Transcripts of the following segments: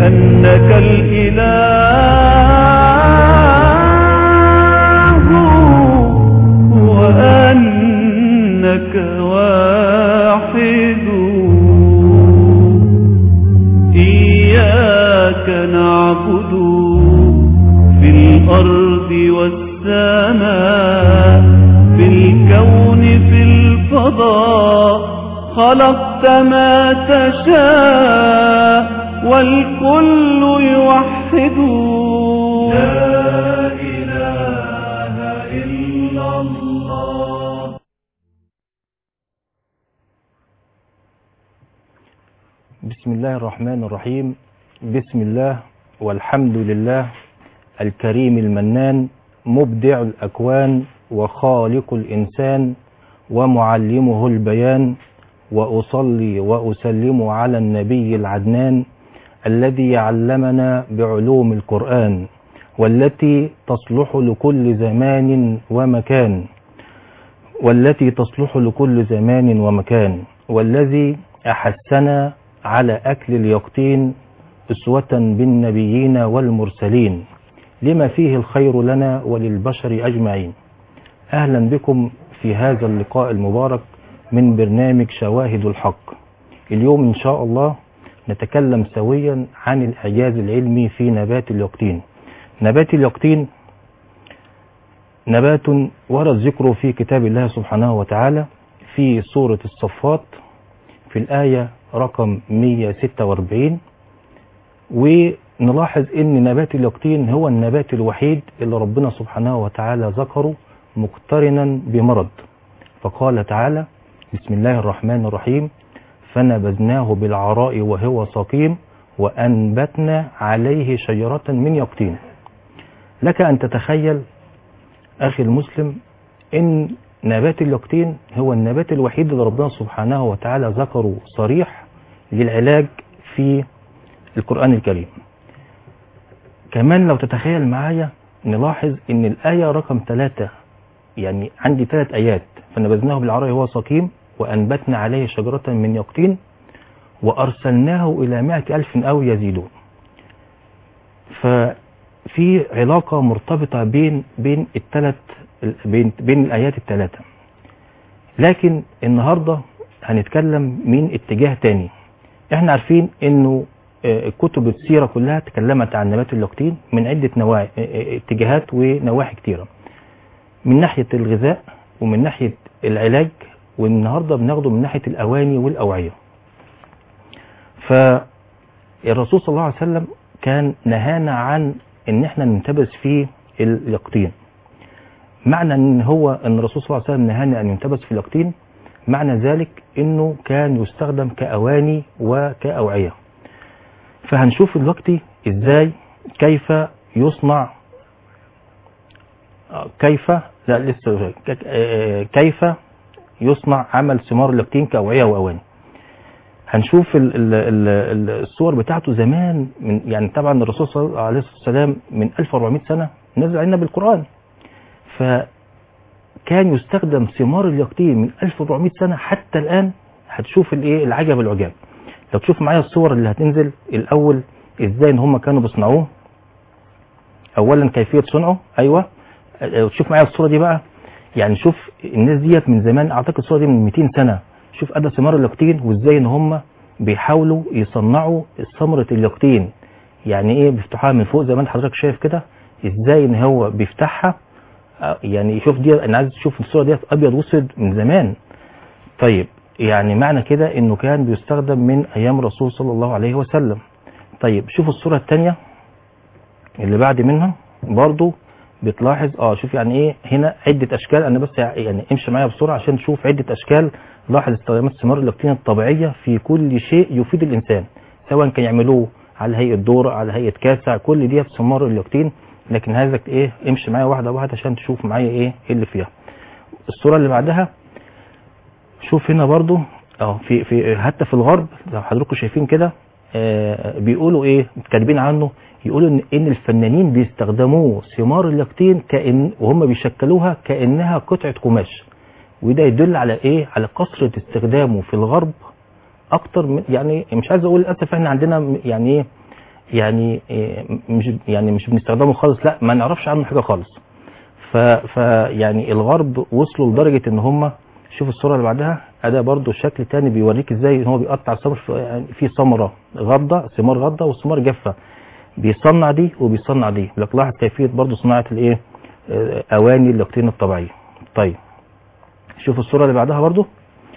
بأنك الإله وأنك واحد إياك نعبد في الأرض والسماء في الكون في الفضاء خلقت ما تشاء والكل يوحد لا إله إلا الله بسم الله الرحمن الرحيم بسم الله والحمد لله الكريم المنان مبدع الأكوان وخالق الإنسان ومعلمه البيان وأصلي وأسلم على النبي العدنان الذي علمنا بعلوم القرآن والتي تصلح لكل زمان ومكان والتي تصلح لكل زمان ومكان والذي أحسنا على أكل اليقطين أسوة بالنبيين والمرسلين لما فيه الخير لنا وللبشر أجمعين أهلا بكم في هذا اللقاء المبارك من برنامج شواهد الحق اليوم إن شاء الله نتكلم سويا عن الإعجاز العلمي في نبات اليقطين نبات اليقطين نبات ورد ذكره في كتاب الله سبحانه وتعالى في سورة الصفات في الآية رقم 146 ونلاحظ ان نبات اليقطين هو النبات الوحيد اللي ربنا سبحانه وتعالى ذكره مقترنا بمرض فقال تعالى بسم الله الرحمن الرحيم فنبذناه بالعراء وهو سقيم وأنبتنا عليه شجرة من يقطين لك أن تتخيل أخي المسلم إن نبات اليقطين هو النبات الوحيد اللي ربنا سبحانه وتعالى ذكره صريح للعلاج في القرآن الكريم كمان لو تتخيل معايا نلاحظ ان الآية رقم ثلاثة يعني عندي ثلاث آيات فنبذناه بالعراء وهو سقيم وأنبتنا عليه شجرة من يقطين وأرسلناه إلى مائة ألف أو يزيدون ففي علاقة مرتبطة بين بين الثلاث بين بين الآيات الثلاثة لكن النهاردة هنتكلم من اتجاه تاني احنا عارفين انه كتب السيرة كلها تكلمت عن نبات اليقطين من عدة نواحي اتجاهات ونواحي كتيرة من ناحية الغذاء ومن ناحية العلاج والنهاردة بناخده من ناحية الأواني والأوعية فالرسول صلى الله عليه وسلم كان نهانا عن ان احنا ننتبس في اليقطين معنى ان هو ان الرسول صلى الله عليه وسلم نهانا ان ينتبس في اليقطين معنى ذلك انه كان يستخدم كأواني وكأوعية فهنشوف دلوقتي ازاي كيف يصنع كيف لا لسه كيف يصنع عمل ثمار اللاكتين كأوعية وأواني هنشوف ال ال ال الصور بتاعته زمان من يعني طبعا الرسول صلى الله عليه وسلم من 1400 سنة نزل علينا بالقرآن فكان يستخدم ثمار اليقطين من 1400 سنة حتى الآن هتشوف الايه العجب العجاب لو تشوف معايا الصور اللي هتنزل الأول ازاي ان هم كانوا بيصنعوه اولا كيفية صنعه ايوه تشوف معايا الصورة دي بقى يعني شوف الناس ديت من زمان اعتقد الصورة دي من 200 سنة شوف ادى ثمار اليقطين وازاي ان هم بيحاولوا يصنعوا ثمرة اليقطين يعني ايه بيفتحوها من فوق زي ما انت حضرتك شايف كده ازاي ان هو بيفتحها يعني شوف دي انا عايز تشوف الصورة ديت ابيض واسود من زمان طيب يعني معنى كده انه كان بيستخدم من ايام الرسول صلى الله عليه وسلم طيب شوف الصورة الثانية اللي بعد منها برضو بتلاحظ اه شوف يعني ايه هنا عدة اشكال انا بس يعني امشي معايا بسرعة عشان تشوف عدة اشكال لاحظ استخدامات ثمار اللاكتين الطبيعية في كل شيء يفيد الانسان سواء كان يعملوه على هيئة دورة على هيئة كاسع كل دي ثمار اللاكتين لكن هذا ايه امشي معايا واحدة واحدة عشان تشوف معايا ايه اللي فيها الصورة اللي بعدها شوف هنا برضو اه في في حتى في الغرب لو حضراتكم شايفين كده آه بيقولوا ايه كاتبين عنه يقولوا ان ان الفنانين بيستخدموا ثمار اللاكتين كان وهم بيشكلوها كانها قطعه قماش وده يدل على ايه على كثره استخدامه في الغرب اكتر من يعني مش عايز اقول للاسف احنا عندنا يعني ايه يعني إيه، مش يعني مش بنستخدمه خالص لا ما نعرفش عنه حاجه خالص ف فيعني الغرب وصلوا لدرجه ان هم شوف الصوره اللي بعدها اداه برضو شكل تاني بيوريك ازاي ان هو بيقطع الثمر في- يعني في ثمره غضه ثمار غضه وثمار جافه بيصنع دي وبيصنع دي لك لاحظ كيفيه برضو صناعه الايه آه، اواني اللاكتين الطبيعيه طيب شوف الصوره اللي بعدها برضو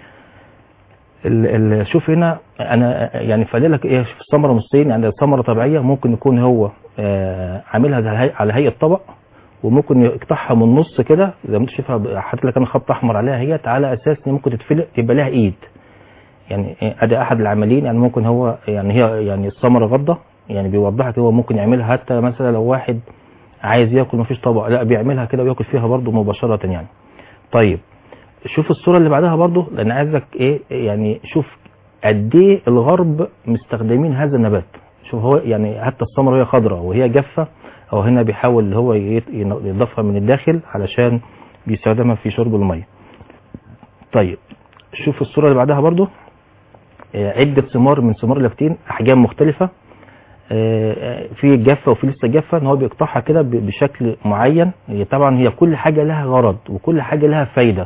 ال ال شوف هنا انا يعني فاضل لك ايه في الثمره نصين يعني ثمره طبيعيه ممكن يكون هو آه، عاملها على هي- على هيئه طبق وممكن يقطعها من النص كده زي ما انت شايفها حاطط لك انا خط احمر عليها هي على اساس ان ممكن تتفلق يبقى لها ايد يعني إيه، ادي احد العمليين يعني ممكن هو يعني هي يعني الثمره غضه يعني بيوضحك هو ممكن يعملها حتى مثلا لو واحد عايز ياكل مفيش طبق لا بيعملها كده وياكل فيها برضه مباشره يعني طيب شوف الصوره اللي بعدها برضه لان عايزك ايه يعني شوف قد ايه الغرب مستخدمين هذا النبات شوف هو يعني حتى الثمره وهي خضراء وهي جافه او هنا بيحاول اللي هو يت- يضيفها من الداخل علشان بيستخدمها في شرب الميه طيب شوف الصوره اللي بعدها برضه آه، عده ثمار من ثمار اللاكتين احجام مختلفه آه، آه، في جافه وفي لسه جافه ان هو بيقطعها كده ب- بشكل معين هي طبعا هي كل حاجه لها غرض وكل حاجه لها فايده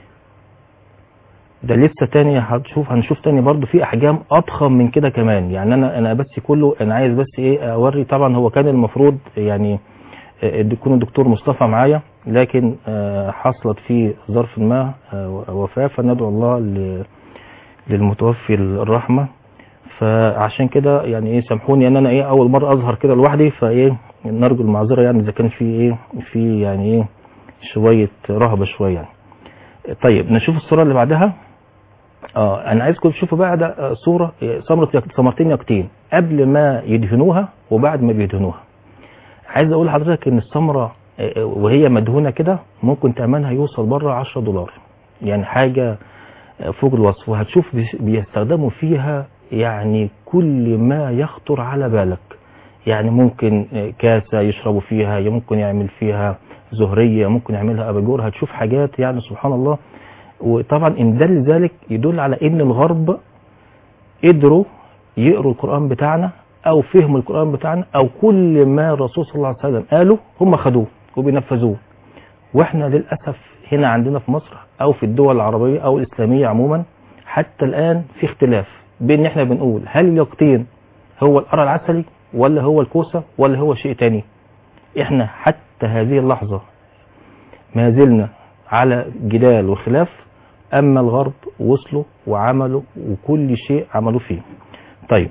ده لسه تاني هتشوف هنشوف تاني برضو في احجام اضخم من كده كمان يعني انا انا بس كله انا عايز بس ايه اوري طبعا هو كان المفروض يعني آه، يكون الدكتور مصطفى معايا لكن آه، حصلت في ظرف ما آه، وفاه فندعو الله ل- للمتوفي الرحمه فعشان كده يعني ايه سامحوني ان انا ايه اول مره اظهر كده لوحدي فايه نرجو المعذره يعني اذا كان في ايه في يعني ايه شويه رهبه شويه يعني طيب نشوف الصوره اللي بعدها اه انا عايزكم تشوفوا بقى ده آه، صوره آه، ثمره يق- ثمرتين يقطين قبل ما يدهنوها وبعد ما بيدهنوها عايز اقول لحضرتك ان الثمره آه، آه، وهي مدهونه كده ممكن ثمنها يوصل بره 10 دولار يعني حاجه آه، فوق الوصف وهتشوف بيس- بيستخدموا فيها يعني كل ما يخطر على بالك يعني ممكن آه، كاسه يشربوا فيها ممكن يعمل فيها زهريه ممكن يعملها اباجور هتشوف حاجات يعني سبحان الله وطبعا ان دل ذلك يدل على ان الغرب قدروا يقروا القرآن بتاعنا او فهموا القرآن بتاعنا او كل ما الرسول صلى الله عليه وسلم قاله هم خدوه وبينفذوه واحنا للأسف هنا عندنا في مصر او في الدول العربية او الاسلامية عموما حتى الان في اختلاف بين ان احنا بنقول هل اليقطين هو القرع العسلي ولا هو الكوسة ولا هو شيء تاني احنا حتى هذه اللحظة ما زلنا على جدال وخلاف اما الغرب وصلوا وعملوا وكل شيء عملوا فيه طيب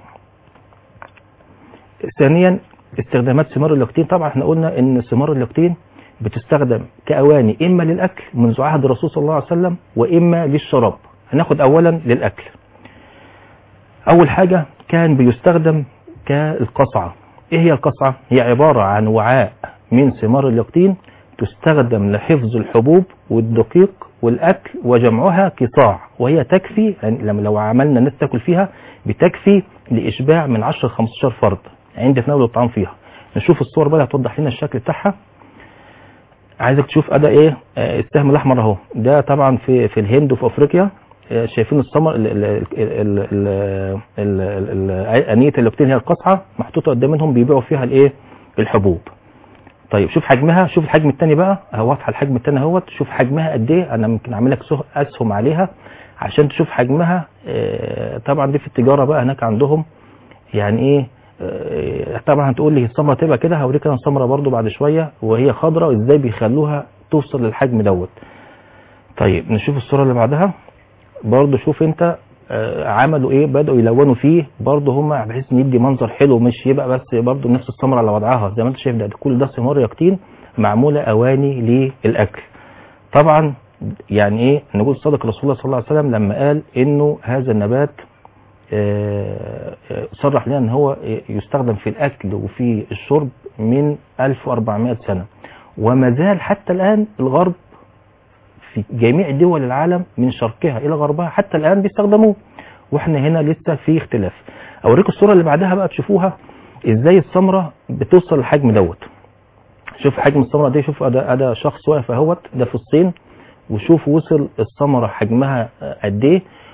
ثانيا استخدامات ثمار اللاكتين طبعا احنا قلنا ان ثمار اللاكتين بتستخدم كأواني إما للأكل منذ عهد الرسول صلى الله عليه وسلم وإما للشراب هناخد أولا للأكل أول حاجة كان بيستخدم كالقصعة إيه هي القصعة؟ هي عبارة عن وعاء من ثمار اليقطين تستخدم لحفظ الحبوب والدقيق والأكل وجمعها قطاع وهي تكفي يعني لما لو عملنا ناس تاكل فيها بتكفي لإشباع من 10 ل 15 فرد عند تناول الطعام فيها نشوف الصور بقى هتوضح لنا الشكل بتاعها عايزك تشوف اداء ايه آه، السهم الاحمر اهو ده طبعا في في الهند وفي افريقيا آه، شايفين السمر ال- ال- ال- ال- ال- ال- ال- انيه اللوكتين هي القصعه محطوطه قدام منهم بيبيعوا فيها الايه الحبوب طيب شوف حجمها شوف الحجم الثاني بقى اهو واضحه الحجم الثاني اهوت شوف حجمها قد ايه انا ممكن اعمل لك سه- اسهم عليها عشان تشوف حجمها آه، طبعا دي في التجاره بقى هناك عندهم يعني ايه آه، طبعا هتقول لي السمره تبقى كده هوريك انا السمره برضو بعد شويه وهي خضراء ازاي بيخلوها توصل للحجم دوت طيب نشوف الصوره اللي بعدها برضو شوف انت آه، عملوا ايه بدأوا يلونوا فيه برضو هم بحيث ان يدي منظر حلو مش يبقى بس برضو نفس السمرة على وضعها زي ما انت شايف ده كل ده ثمار يقطين معمولة اواني للاكل طبعا يعني ايه نقول صدق رسول الله صلى الله عليه وسلم لما قال انه هذا النبات آه، آه، صرح لنا ان هو يستخدم في الاكل وفي الشرب من 1400 سنة وما زال حتى الان الغرب في جميع دول العالم من شرقها الى غربها حتى الان بيستخدموه واحنا هنا لسه في اختلاف اوريكم الصوره اللي بعدها بقى تشوفوها ازاي الثمره بتوصل للحجم دوت شوف حجم الثمره دي شوف ده ده شخص واقف اهوت ده في الصين وشوف وصل الثمره حجمها قد ايه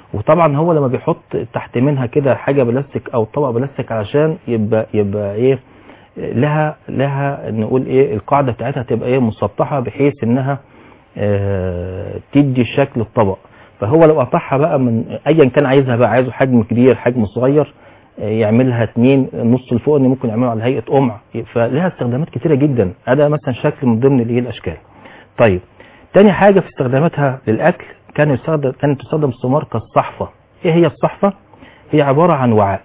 وطبعا هو لما بيحط تحت منها كده حاجه بلاستيك او طبق بلاستيك علشان يبقى يبقى ايه لها لها نقول ايه القاعده بتاعتها تبقى ايه مسطحه بحيث انها آه تدي شكل الطبق فهو لو قطعها بقى من ايا كان عايزها بقى عايزه حجم كبير حجم صغير آه، يعملها اتنين نص الفوقاني ممكن يعمله على هيئه قمع فلها استخدامات كتيره جدا هذا مثلا شكل من ضمن الايه الاشكال طيب تاني حاجه في استخداماتها للاكل كان يستخدم كانت تستخدم الثمار كالصحفه ايه هي الصحفه هي عباره عن وعاء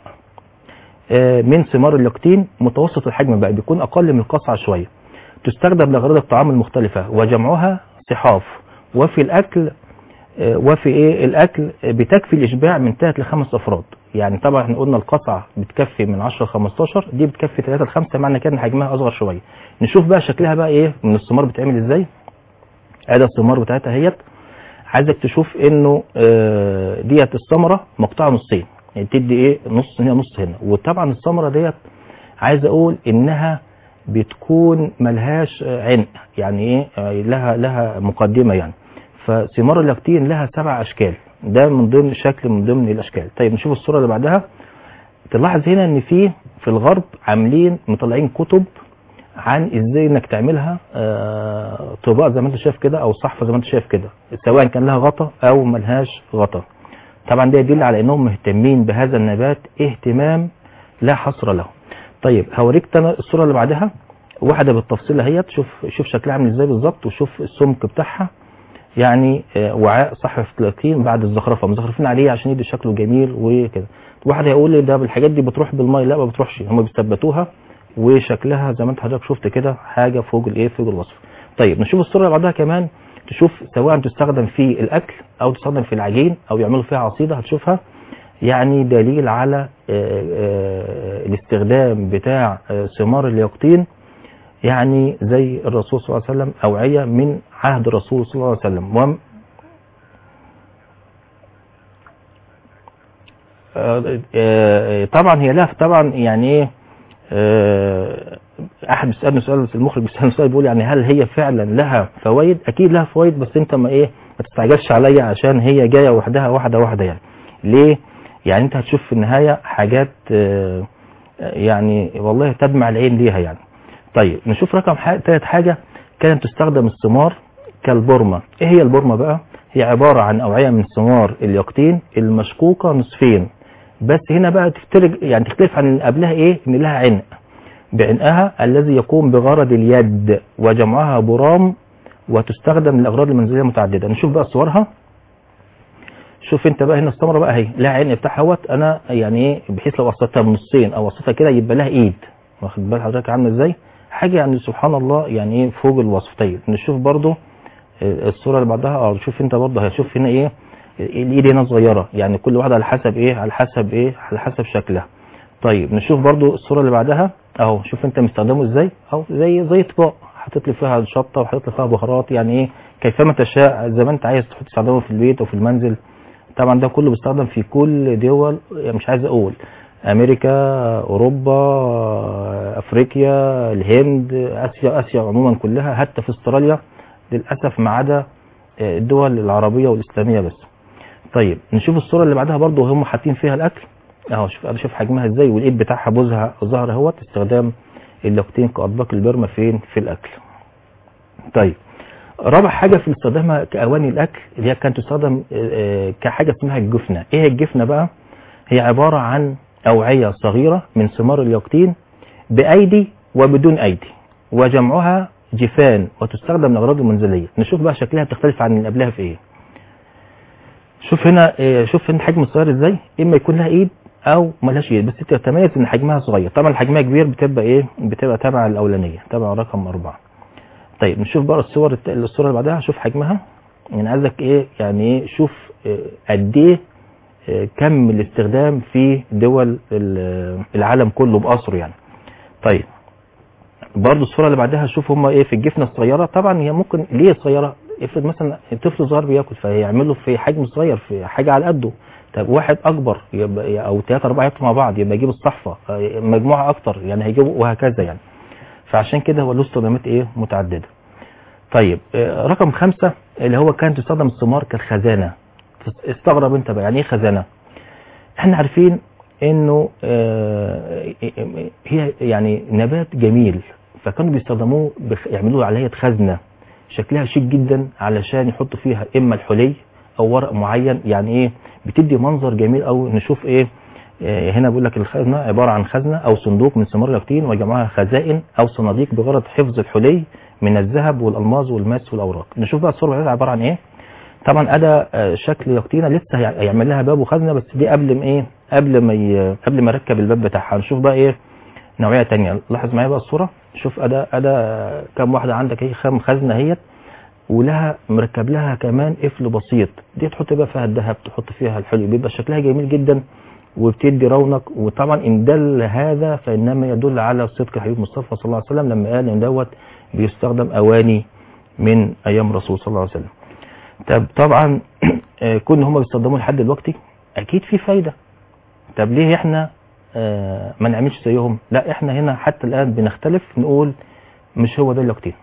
آه، من ثمار اليقطين متوسط الحجم بقى بيكون اقل من القصعه شويه تستخدم لاغراض الطعام المختلفه وجمعها صحاف وفي الاكل آه، وفي ايه الاكل بتكفي الاشباع من 3 ل 5 افراد يعني طبعا احنا قلنا القطعه بتكفي من 10 ل 15 دي بتكفي 3 ل 5 معنى كده ان حجمها اصغر شويه نشوف بقى شكلها بقى ايه من الثمار بتعمل ازاي ادي الثمار بتاعتها اهيت عايزك تشوف انه آه، ديت الثمره مقطوعه نصين يعني تدي ايه نص هنا نص هنا وطبعا الثمره ديت عايز اقول انها بتكون ملهاش آه، عنق يعني ايه آه، لها لها مقدمه يعني فثمار اللاكتين لها سبع اشكال ده من ضمن شكل من ضمن الاشكال طيب نشوف الصوره اللي بعدها تلاحظ هنا ان في في الغرب عاملين مطلعين كتب عن ازاي انك تعملها آه، طباق زي ما انت شايف كده او صحفه زي ما انت شايف كده سواء كان لها غطا او ملهاش غطا طبعا ده يدل على انهم مهتمين بهذا النبات اهتمام لا حصر له طيب هوريك تاني الصوره اللي بعدها واحده بالتفصيل اهيت شوف شوف شكلها عامل ازاي بالظبط وشوف السمك بتاعها يعني آه، وعاء صحف تلاقين بعد الزخرفه مزخرفين عليه عشان يدي شكله جميل وكده واحد هيقول لي ده بالحاجات دي بتروح بالميه لا ما بتروحش هم بيثبتوها وشكلها زي ما انت حضرتك شفت كده حاجه فوق الايه فوق الوصف طيب نشوف الصوره اللي بعدها كمان تشوف سواء تستخدم في الاكل او تستخدم في العجين او يعملوا فيها عصيده هتشوفها يعني دليل على آه، آه، الاستخدام بتاع آه، ثمار اليقطين يعني زي الرسول صلى الله عليه وسلم اوعيه من عهد الرسول صلى الله عليه وسلم وم آه، آه، طبعا هي لها طبعا يعني ايه آه، احد بيسالني سؤال بس المخرج بيسالني سؤال بيقول يعني هل هي فعلا لها فوائد اكيد لها فوائد بس انت ما ايه ما تستعجلش عليا عشان هي جايه وحدها واحده واحده يعني ليه يعني انت هتشوف في النهايه حاجات آه، يعني والله تدمع العين ليها يعني طيب نشوف رقم حاجة تالت حاجه كانت تستخدم الثمار كالبرمه ايه هي البرمه بقى هي عباره عن اوعيه من ثمار اليقطين المشقوقه نصفين بس هنا بقى تفترق يعني تختلف عن اللي قبلها ايه ان لها عنق بعنقها الذي يقوم بغرض اليد وجمعها برام وتستخدم لاغراض المنزليه متعدده نشوف بقى صورها شوف انت بقى هنا الثمره بقى اهي لها عين بتاعها اهوت انا يعني ايه بحيث لو قصيتها من نصين او قصيتها كده يبقى لها ايد واخد بال حضرتك عامله ازاي حاجه يعني سبحان الله يعني ايه فوق الوصف طيب نشوف برضو آه، الصوره اللي بعدها اه شوف انت برضو هشوف هنا ايه الايد هنا صغيره يعني كل واحده على حسب ايه على حسب ايه على حسب شكلها طيب نشوف برضو الصوره اللي بعدها اهو شوف انت مستخدمه ازاي اهو زي زي طباق حاطط لي فيها شطه وحاطط لي فيها بهارات يعني ايه كيفما تشاء زي ما انت عايز تحط تستخدمه في البيت او في المنزل طبعا ده كله بيستخدم في كل دول يعني مش عايز اقول امريكا اوروبا افريقيا الهند اسيا اسيا عموما كلها حتى في استراليا للاسف ما عدا الدول العربيه والاسلاميه بس طيب نشوف الصوره اللي بعدها برضو هم حاطين فيها الاكل اهو شوف انا شوف حجمها ازاي والايد بتاعها بوزها ظهر اهوت استخدام اللاكتين كاطباق البرمه فين في الاكل طيب رابع حاجه في استخدامها كاواني الاكل اللي هي كانت تستخدم آه، كحاجه اسمها الجفنه ايه هي الجفنه بقى هي عباره عن اوعيه صغيره من ثمار اليقطين بايدي وبدون ايدي وجمعها جفان وتستخدم لاغراض المنزليه نشوف بقى شكلها بتختلف عن اللي قبلها في ايه شوف هنا آه، شوف هنا حجم الصغير ازاي اما يكون لها ايد او ملهاش ايد بس تتميز ان حجمها صغير طبعا حجمها كبير بتبقى ايه بتبقى تبع الاولانيه تبع رقم أربعة طيب نشوف بقى الصور الت- الصوره اللي بعدها شوف حجمها يعني عايزك ايه يعني ايه شوف آه، قد ايه آه، كم الاستخدام في دول ال- العالم كله بأسره يعني طيب برضو الصوره اللي بعدها شوف هم ايه في الجفنه الصغيره طبعا هي ممكن ليه صغيره افرض مثلا طفل صغير بياكل فيعمله في حجم صغير في حاجه على قده طب واحد اكبر يبقى او ثلاثه اربعه ياكلوا مع بعض يبقى يجيب الصحفه آه، مجموعه اكتر يعني هيجيبوا وهكذا يعني فعشان كده هو له استخدامات ايه متعدده طيب آه، رقم خمسة اللي هو كانت تستخدم الثمار كالخزانة استغرب انت بقى يعني ايه خزانه احنا عارفين انه آه، هي يعني نبات جميل فكانوا بيستخدموه بخ- يعملوا عليها خزنه شكلها شيك جدا علشان يحطوا فيها اما الحلي او ورق معين يعني ايه بتدي منظر جميل او نشوف ايه آه، هنا بيقول لك الخزنه عباره عن خزنه او صندوق من ثمار اليقطين وجمعها خزائن او صناديق بغرض حفظ الحلي من الذهب والالماظ والماس والاوراق نشوف بقى الصوره بتاعتها عباره عن ايه طبعا اداه آه، شكل يقطينه لسه هي- هيعمل لها باب وخزنه بس دي قبل ما ايه قبل ما ي... قبل ما يركب الباب بتاعها نشوف بقى ايه نوعيه تانية لاحظ معايا بقى الصوره شوف اداه اداه كام واحده عندك ايه خام خزنه اهيت ولها مركب لها كمان قفل بسيط دي تحط بقى فيها الذهب تحط فيها الحلي بيبقى شكلها جميل جدا وبتدي رونق وطبعا ان دل هذا فانما يدل على صدق الحبيب مصطفى صلى الله عليه وسلم لما قال ان دوت بيستخدم اواني من ايام الرسول صلى الله عليه وسلم طب طبعا آه، كون ان هم بيستخدموه لحد دلوقتي اكيد في فايده طب ليه احنا آه، ما نعملش زيهم لا احنا هنا حتى الان بنختلف نقول مش هو ده اليقطين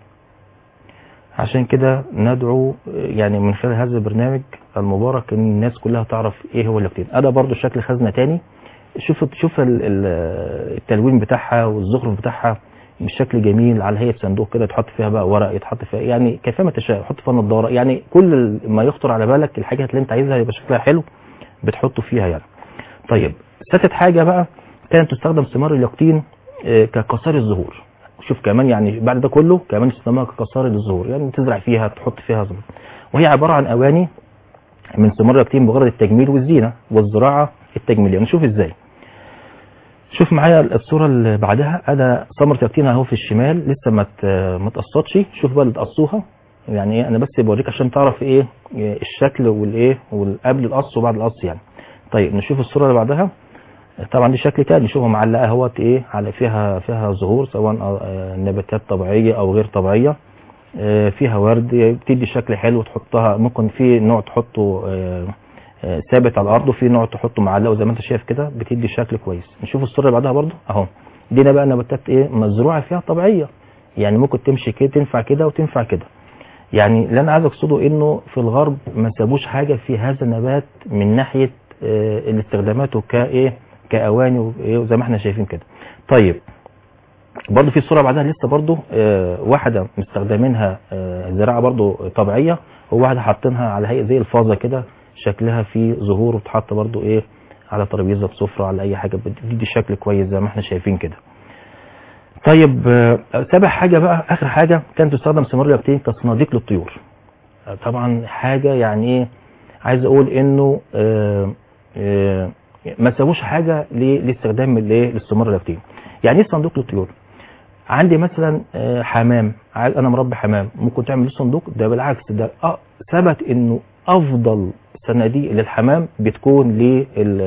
عشان كده ندعو يعني من خلال هذا البرنامج المبارك ان الناس كلها تعرف ايه هو اليقطين ادا برضو شكل خزنه تاني شوف شوف ال- ال- التلوين بتاعها والزخرف بتاعها بشكل جميل على هيئه صندوق كده تحط فيها بقى ورق يتحط فيها يعني كيفما تشاء حط فيها نظاره يعني كل ال- ما يخطر على بالك الحاجات اللي انت عايزها يبقى شكلها حلو بتحطه فيها يعني طيب ستة حاجه بقى كانت تستخدم ثمار اليقطين آه، كقصار الزهور شوف كمان يعني بعد ده كله كمان استخدامها كقصار للزهور يعني تزرع فيها تحط فيها زهور وهي عباره عن اواني من ثمار اليقطين بغرض التجميل والزينه والزراعه التجميليه نشوف ازاي شوف معايا الصوره اللي بعدها انا ثمره يقطين اهو في الشمال لسه ما ت- ما تقصتش شوف بقى اللي تقصوها يعني ايه انا بس بوريك عشان تعرف ايه إيه الشكل والايه والقبل القص وبعد القص يعني طيب نشوف الصوره اللي بعدها طبعا دي شكل تاني شوفوا معلقه اهوت ايه على فيها فيها زهور سواء آه، نباتات طبيعيه او غير طبيعيه آه، فيها ورد بتدي شكل حلو تحطها ممكن في نوع تحطه آه، آه، ثابت على الارض وفي نوع تحطه معلقه زي ما انت شايف كده بتدي شكل كويس نشوف الصوره اللي بعدها برضو اهو دي بقى نباتات ايه مزروعه فيها طبيعيه يعني ممكن تمشي كده تنفع كده وتنفع كده يعني اللي انا عايز اقصده انه في الغرب ما سابوش حاجه في هذا النبات من ناحيه آه، الاستخداماته كايه كاواني وإيه وزي ما احنا شايفين كده طيب برضو في صوره بعدها لسه برضو آه، واحده مستخدمينها آه، زراعه برضو طبيعيه وواحده حاطينها على هيئه زي الفازه كده شكلها فيه زهور وتحط برضو ايه على ترابيزه بسفره على اي حاجه بتدي شكل كويس زي ما احنا شايفين كده طيب آه، سابع حاجه بقى اخر حاجه كانت تستخدم ثمار اليقطين كصناديق للطيور آه، طبعا حاجه يعني ايه عايز اقول انه آه، آه، ما سابوش حاجه ل- لاستخدام الايه للثمار اليقطين يعني ايه صندوق للطيور عندي مثلا آه، حمام عايز- انا مربي حمام ممكن تعمل له صندوق ده بالعكس ده آه، ثبت انه افضل صناديق للحمام بتكون لل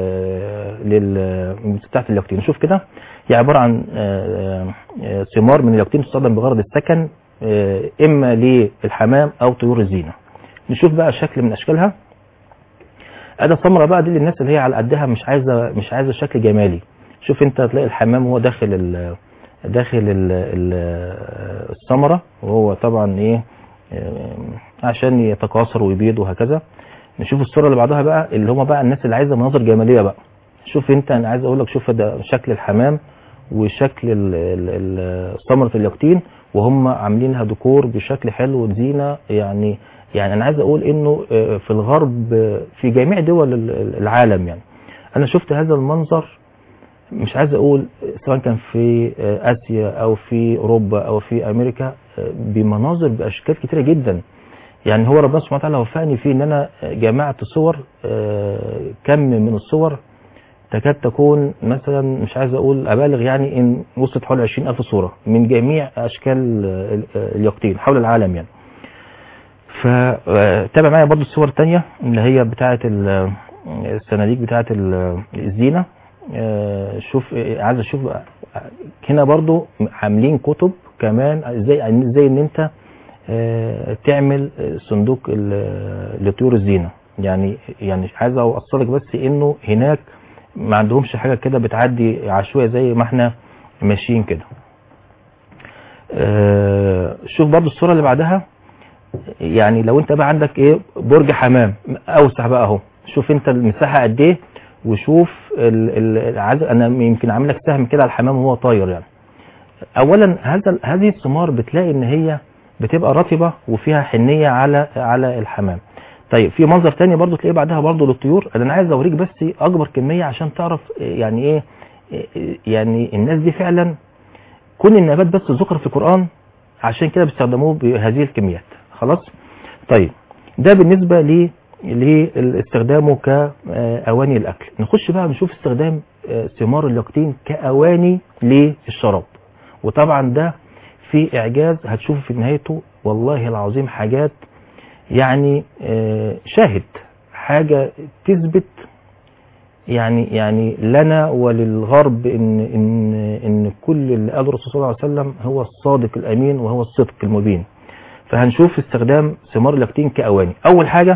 لل بتاعت اليقطين شوف كده هي عباره عن آه، آه، ثمار من اليقطين تستخدم بغرض السكن آه، اما للحمام او طيور الزينه نشوف بقى شكل من اشكالها اداه سمراء بقى دي للناس اللي هي على قدها مش عايزه مش عايزه شكل جمالي شوف انت تلاقي الحمام وهو داخل ال داخل ال- ال- الثمره وهو طبعا ايه آه، عشان يتكاثر ويبيض وهكذا نشوف الصوره اللي بعدها بقى اللي هم بقى الناس اللي عايزه مناظر جماليه بقى شوف انت انا عايز اقول لك شوف ده شكل الحمام وشكل ال- ال- ال- ثمره اليقطين وهم عاملينها ديكور بشكل حلو وزينه يعني يعني انا عايز اقول انه آه، في الغرب آه، في جميع دول ال- العالم يعني انا شفت هذا المنظر مش عايز اقول سواء كان في آه، اسيا او في اوروبا او في امريكا آه، بمناظر باشكال كتيره جدا يعني هو ربنا سبحانه وتعالى وفقني فيه ان انا جمعت صور آه، كم من الصور تكاد تكون مثلا مش عايز اقول ابالغ يعني ان وصلت حوالي 20000 صوره من جميع اشكال آه، ال- اليقطين حول العالم يعني فتابع معايا برضو الصور التانية اللي هي بتاعة ال- الصناديق بتاعة ال- الزينة آه، شوف آه، عايز اشوف بقى، آه، هنا برضو عاملين كتب كمان ازاي ازاي ان انت آه، تعمل آه، صندوق ال- لطيور الزينة يعني يعني عايز اوصلك بس انه هناك ما عندهمش حاجة كده بتعدي عشوائي زي ما احنا ماشيين كده آه، شوف برضو الصورة اللي بعدها يعني لو انت بقى عندك ايه برج حمام اوسع بقى اهو شوف انت المساحه قد ايه وشوف ال ال العز- انا يمكن عامل لك سهم كده على الحمام وهو طاير يعني اولا هذا هذه الثمار بتلاقي ان هي بتبقى رطبه وفيها حنيه على على الحمام طيب في منظر تاني برضو تلاقيه بعدها برضو للطيور انا عايز اوريك بس اكبر كميه عشان تعرف يعني ايه يعني الناس دي فعلا كل النبات بس ذكر في القران عشان كده بيستخدموه بهذه الكميات خلاص طيب ده بالنسبه ل لاستخدامه كأواني الأكل نخش بقى نشوف استخدام آه، ثمار اليقطين كأواني للشراب وطبعا ده في إعجاز هتشوفه في نهايته والله العظيم حاجات يعني آه، شاهد حاجة تثبت يعني يعني لنا وللغرب ان ان ان كل اللي قاله الرسول صلى الله عليه وسلم هو الصادق الامين وهو الصدق المبين فهنشوف استخدام ثمار اللاكتين كأواني أول حاجة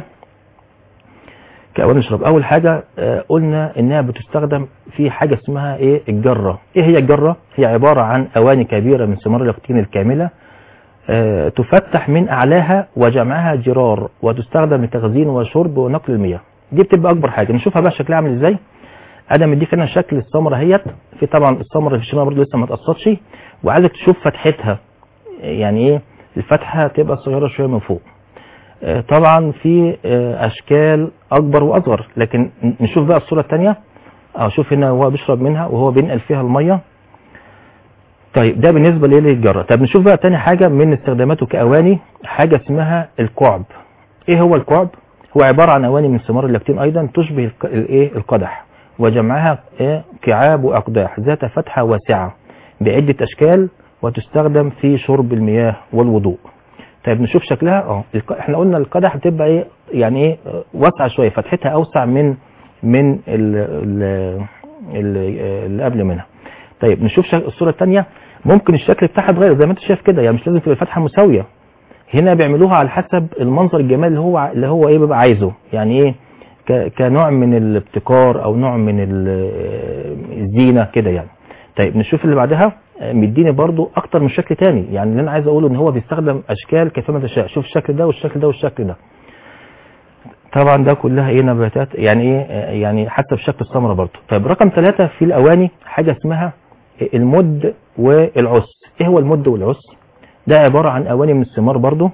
كأواني الشراب أول حاجة آه، قلنا إنها بتستخدم في حاجة اسمها إيه الجرة إيه هي الجرة هي عبارة عن أواني كبيرة من ثمار اللاكتين الكاملة آه، تفتح من أعلاها وجمعها جرار وتستخدم لتخزين وشرب ونقل المياه دي بتبقى أكبر حاجة نشوفها بقى شكلها عامل إزاي أنا مديك أنا شكل الثمرة اهيت في طبعا الثمرة في الشمال برضه لسه ما اتقصتش وعايزك تشوف فتحتها يعني إيه الفتحة تبقى صغيرة شوية من فوق آه، طبعا في آه، اشكال اكبر واصغر لكن نشوف بقى الصورة الثانية اه شوف هنا هو بيشرب منها وهو بينقل فيها المية طيب ده بالنسبة ليه للجرة طب نشوف بقى تاني حاجة من استخداماته كأواني حاجة اسمها الكعب ايه هو الكعب هو عبارة عن أواني من ثمار اللاكتين أيضا تشبه الق- الايه القدح وجمعها إيه؟ كعاب وأقداح ذات فتحة واسعة بعدة أشكال وتستخدم في شرب المياه والوضوء طيب نشوف شكلها اه الق- احنا قلنا القدح بتبقى ايه يعني ايه آه، واسعه شويه فتحتها اوسع من من ال- ال- ال- اللي قبل منها طيب نشوف شك- الصوره الثانيه ممكن الشكل بتاعها يتغير زي ما انت شايف كده يعني مش لازم تبقى الفتحه مساويه هنا بيعملوها على حسب المنظر الجمالي اللي هو ع- اللي هو ايه بيبقى عايزه يعني ايه ك- كنوع من الابتكار او نوع من ال- الزينه كده يعني طيب نشوف اللي بعدها آه، مديني برضو اكتر من شكل تاني يعني اللي انا عايز اقوله ان هو بيستخدم اشكال كيفما تشاء شوف الشكل ده والشكل ده والشكل ده طبعا ده كلها ايه نباتات يعني ايه آه، يعني حتى في شكل الثمره برضو طيب رقم ثلاثة في الاواني حاجه اسمها المد والعس ايه هو المد والعس ده عباره عن اواني من الثمار برضو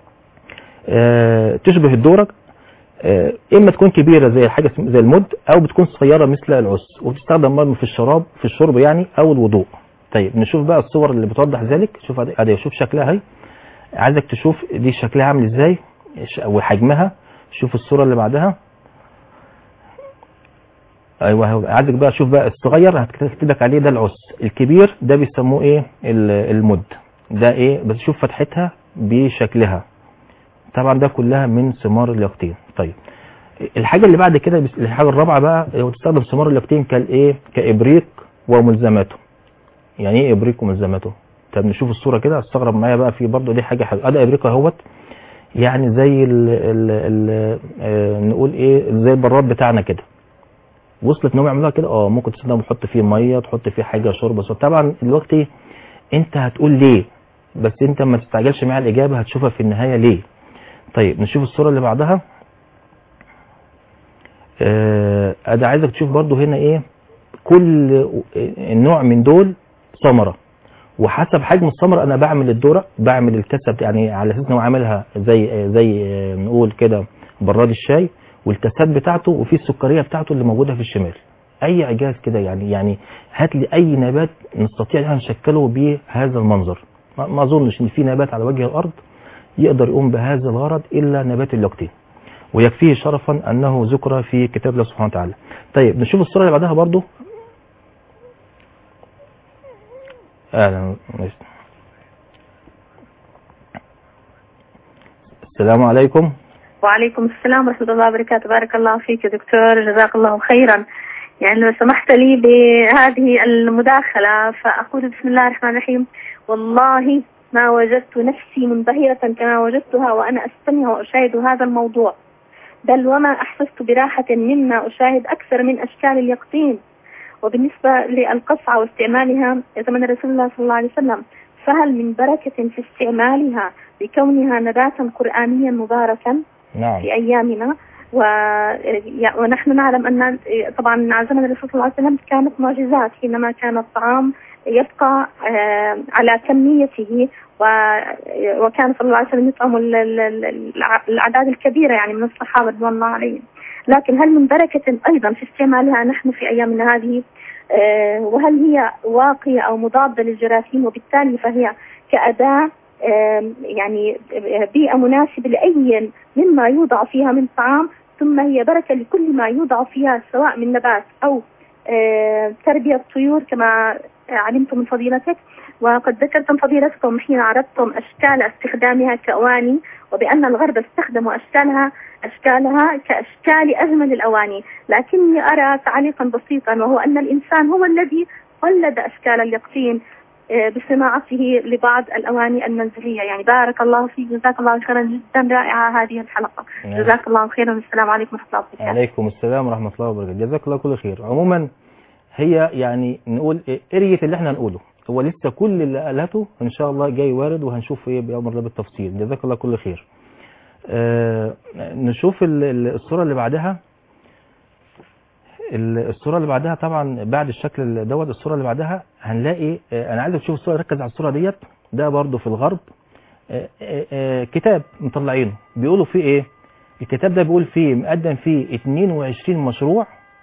آه، تشبه الدورق آه، اما تكون كبيره زي الحاجه اسم- زي المد او بتكون صغيره مثل العس وبتستخدم برضه في الشراب في الشرب يعني او الوضوء طيب نشوف بقى الصور اللي بتوضح ذلك شوف ادي أدي شوف شكلها اهي عايزك تشوف دي شكلها عامل ازاي ش- وحجمها شوف الصوره اللي بعدها ايوه هو- عايزك بقى شوف بقى الصغير هكتب لك عليه ده العس الكبير ده بيسموه ايه ال- المد ده ايه بس شوف فتحتها بشكلها طبعا ده كلها من ثمار اليقطين طيب الحاجه اللي بعد كده بس- الحاجه الرابعه بقى هو تستخدم ثمار اليقطين كالايه كابريق وملزماته يعني ايه ابريق وملزماته طب نشوف الصوره كده استغرب معايا بقى في برضه دي حاجه حلوه ادي ابريق اهوت يعني زي ال ال ال آه نقول ايه زي البراد بتاعنا كده وصلت انهم يعملوها كده اه ممكن تستخدم تحط فيه ميه تحط فيه حاجه شرب بس طبعا دلوقتي انت هتقول ليه بس انت ما تستعجلش مع الاجابه هتشوفها في النهايه ليه طيب نشوف الصوره اللي بعدها آه، انا عايزك تشوف برضو هنا ايه كل نوع من دول ثمره وحسب حجم الثمره انا بعمل الدوره بعمل الكاسه بتاع- يعني على اساس ان هو عاملها زي زي آه، نقول كده براد الشاي والكاسات بتاعته وفي السكريه بتاعته اللي موجوده في الشمال اي اعجاز كده يعني يعني هات لي اي نبات نستطيع ان احنا نشكله بهذا المنظر ما ما اظنش ان في نبات على وجه الارض يقدر يقوم بهذا الغرض الا نبات اليقطين ويكفيه شرفا انه ذكر في كتاب الله سبحانه وتعالى طيب نشوف الصوره اللي بعدها برضو اهلا ماشي. السلام عليكم وعليكم السلام ورحمة الله وبركاته بارك الله فيك يا دكتور جزاك الله خيرا يعني لو سمحت لي بهذه المداخلة فأقول بسم الله الرحمن الرحيم والله ما وجدت نفسي منبهرة كما وجدتها وأنا أستمع وأشاهد هذا الموضوع بل وما أحسست براحة مما أشاهد أكثر من أشكال اليقطين وبالنسبة للقصعة واستعمالها زمن رسول الله صلى الله عليه وسلم فهل من بركة في استعمالها بكونها نباتا قرآنيا مباركا نعم في أيامنا و... يا- ونحن نعلم أن طبعا على زمن الرسول صلى الله عليه وسلم كانت معجزات حينما كان الطعام يبقى آه، على كميته و... وكان صلى الله عليه وسلم يطعم ال- ال- ال- الع- الأعداد الكبيرة يعني من الصحابة رضوان الله عليهم لكن هل من بركة أيضا في استعمالها نحن في أيامنا هذه آه، وهل هي واقية أو مضادة للجراثيم وبالتالي فهي كأداة آم، يعني بيئة مناسبة لأي مما يوضع فيها من طعام ثم هي بركة لكل ما يوضع فيها سواء من نبات أو آه، تربية طيور كما علمت من فضيلتك وقد ذكرتم فضيلتكم حين عرضتم أشكال استخدامها كأواني وبأن الغرب استخدموا أشكالها أشكالها كأشكال أجمل الأواني لكني أرى تعليقا بسيطا وهو أن الإنسان هو الذي قلد أشكال اليقطين آه، بصناعته لبعض الأواني المنزلية يعني بارك الله فيك جزاك الله خيرا جدا رائعة هذه الحلقة نعم. جزاك الله خيرا والسلام عليكم ورحمة الله وبركاته عليكم السلام ورحمة الله وبركاته جزاك الله كل خير عموما هي يعني نقول إيه قرية اللي احنا هنقوله هو لسه كل اللي قالته ان شاء الله جاي وارد وهنشوف ايه بأمر الله بالتفصيل جزاك الله كل خير آه نشوف ال- ال- الصورة اللي بعدها ال- الصورة اللي بعدها طبعا بعد الشكل دوت الصورة اللي بعدها هنلاقي آه انا عايزك تشوف الصورة ركز على الصورة ديت ده برضو في الغرب آه آه آه كتاب مطلعينه بيقولوا فيه ايه الكتاب ده بيقول فيه مقدم فيه 22 مشروع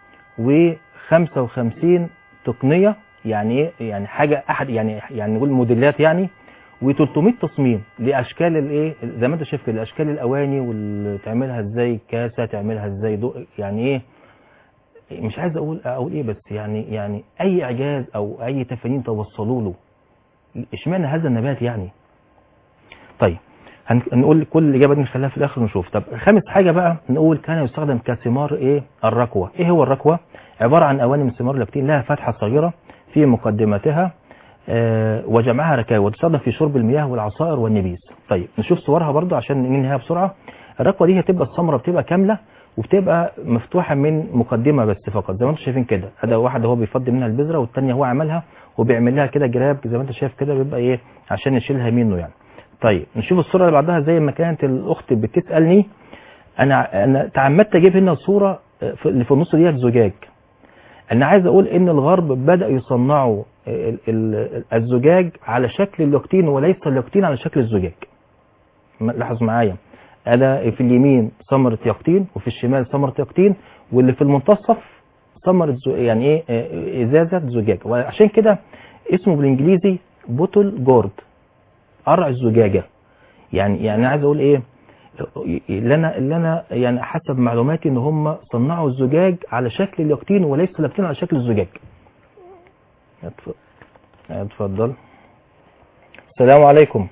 و55 تقنية يعني ايه يعني حاجة احد يعني يعني نقول موديلات يعني و300 تصميم لاشكال الايه زي ما انت شايف كده اشكال الاواني وتعملها ازاي كاسة تعملها ازاي ضوء يعني ايه مش عايز اقول اقول ايه بس يعني يعني اي اعجاز او اي تفانين توصلوا له اشمعنى هذا النبات يعني طيب هن- هنقول كل الإجابة دي نخليها في الآخر ونشوف طب خامس حاجة بقى نقول كان يستخدم كثمار إيه الركوة إيه هو الركوة عبارة عن أواني من ثمار اللاكتين لها فتحة صغيرة في مقدمتها آه وجمعها ركاوي وتستخدم في شرب المياه والعصائر والنبيذ طيب نشوف صورها برضو عشان ننهيها بسرعة الركوة دي هتبقى الثمرة بتبقى كاملة وبتبقى مفتوحة من مقدمة بس فقط زي ما انتم شايفين كده هذا واحد هو بيفضي منها البذرة والتانية هو عملها وبيعمل لها كده جراب زي ما انت شايف كده بيبقى ايه عشان يشيلها منه يعني طيب نشوف الصورة اللي بعدها زي ما كانت الأخت بتسألني أنا أنا تعمدت أجيب هنا صورة في- اللي في النص ديت زجاج أنا عايز أقول إن الغرب بدأ يصنعوا ال- ال- الزجاج على شكل اليقطين وليس اليقطين على شكل الزجاج م- لاحظ معايا أنا في اليمين ثمرة يقطين وفي الشمال ثمرة يقطين واللي في المنتصف ثمرة ز- يعني إيه آه، إزازة زجاج وعشان كده اسمه بالإنجليزي بوتل جورد قرع الزجاجة يعني يعني أنا عايز اقول ايه اللي انا اللي انا يعني حسب معلوماتي ان هم صنعوا الزجاج على شكل اليقطين وليس اليقطين على شكل الزجاج اتف- اتفضل السلام عليكم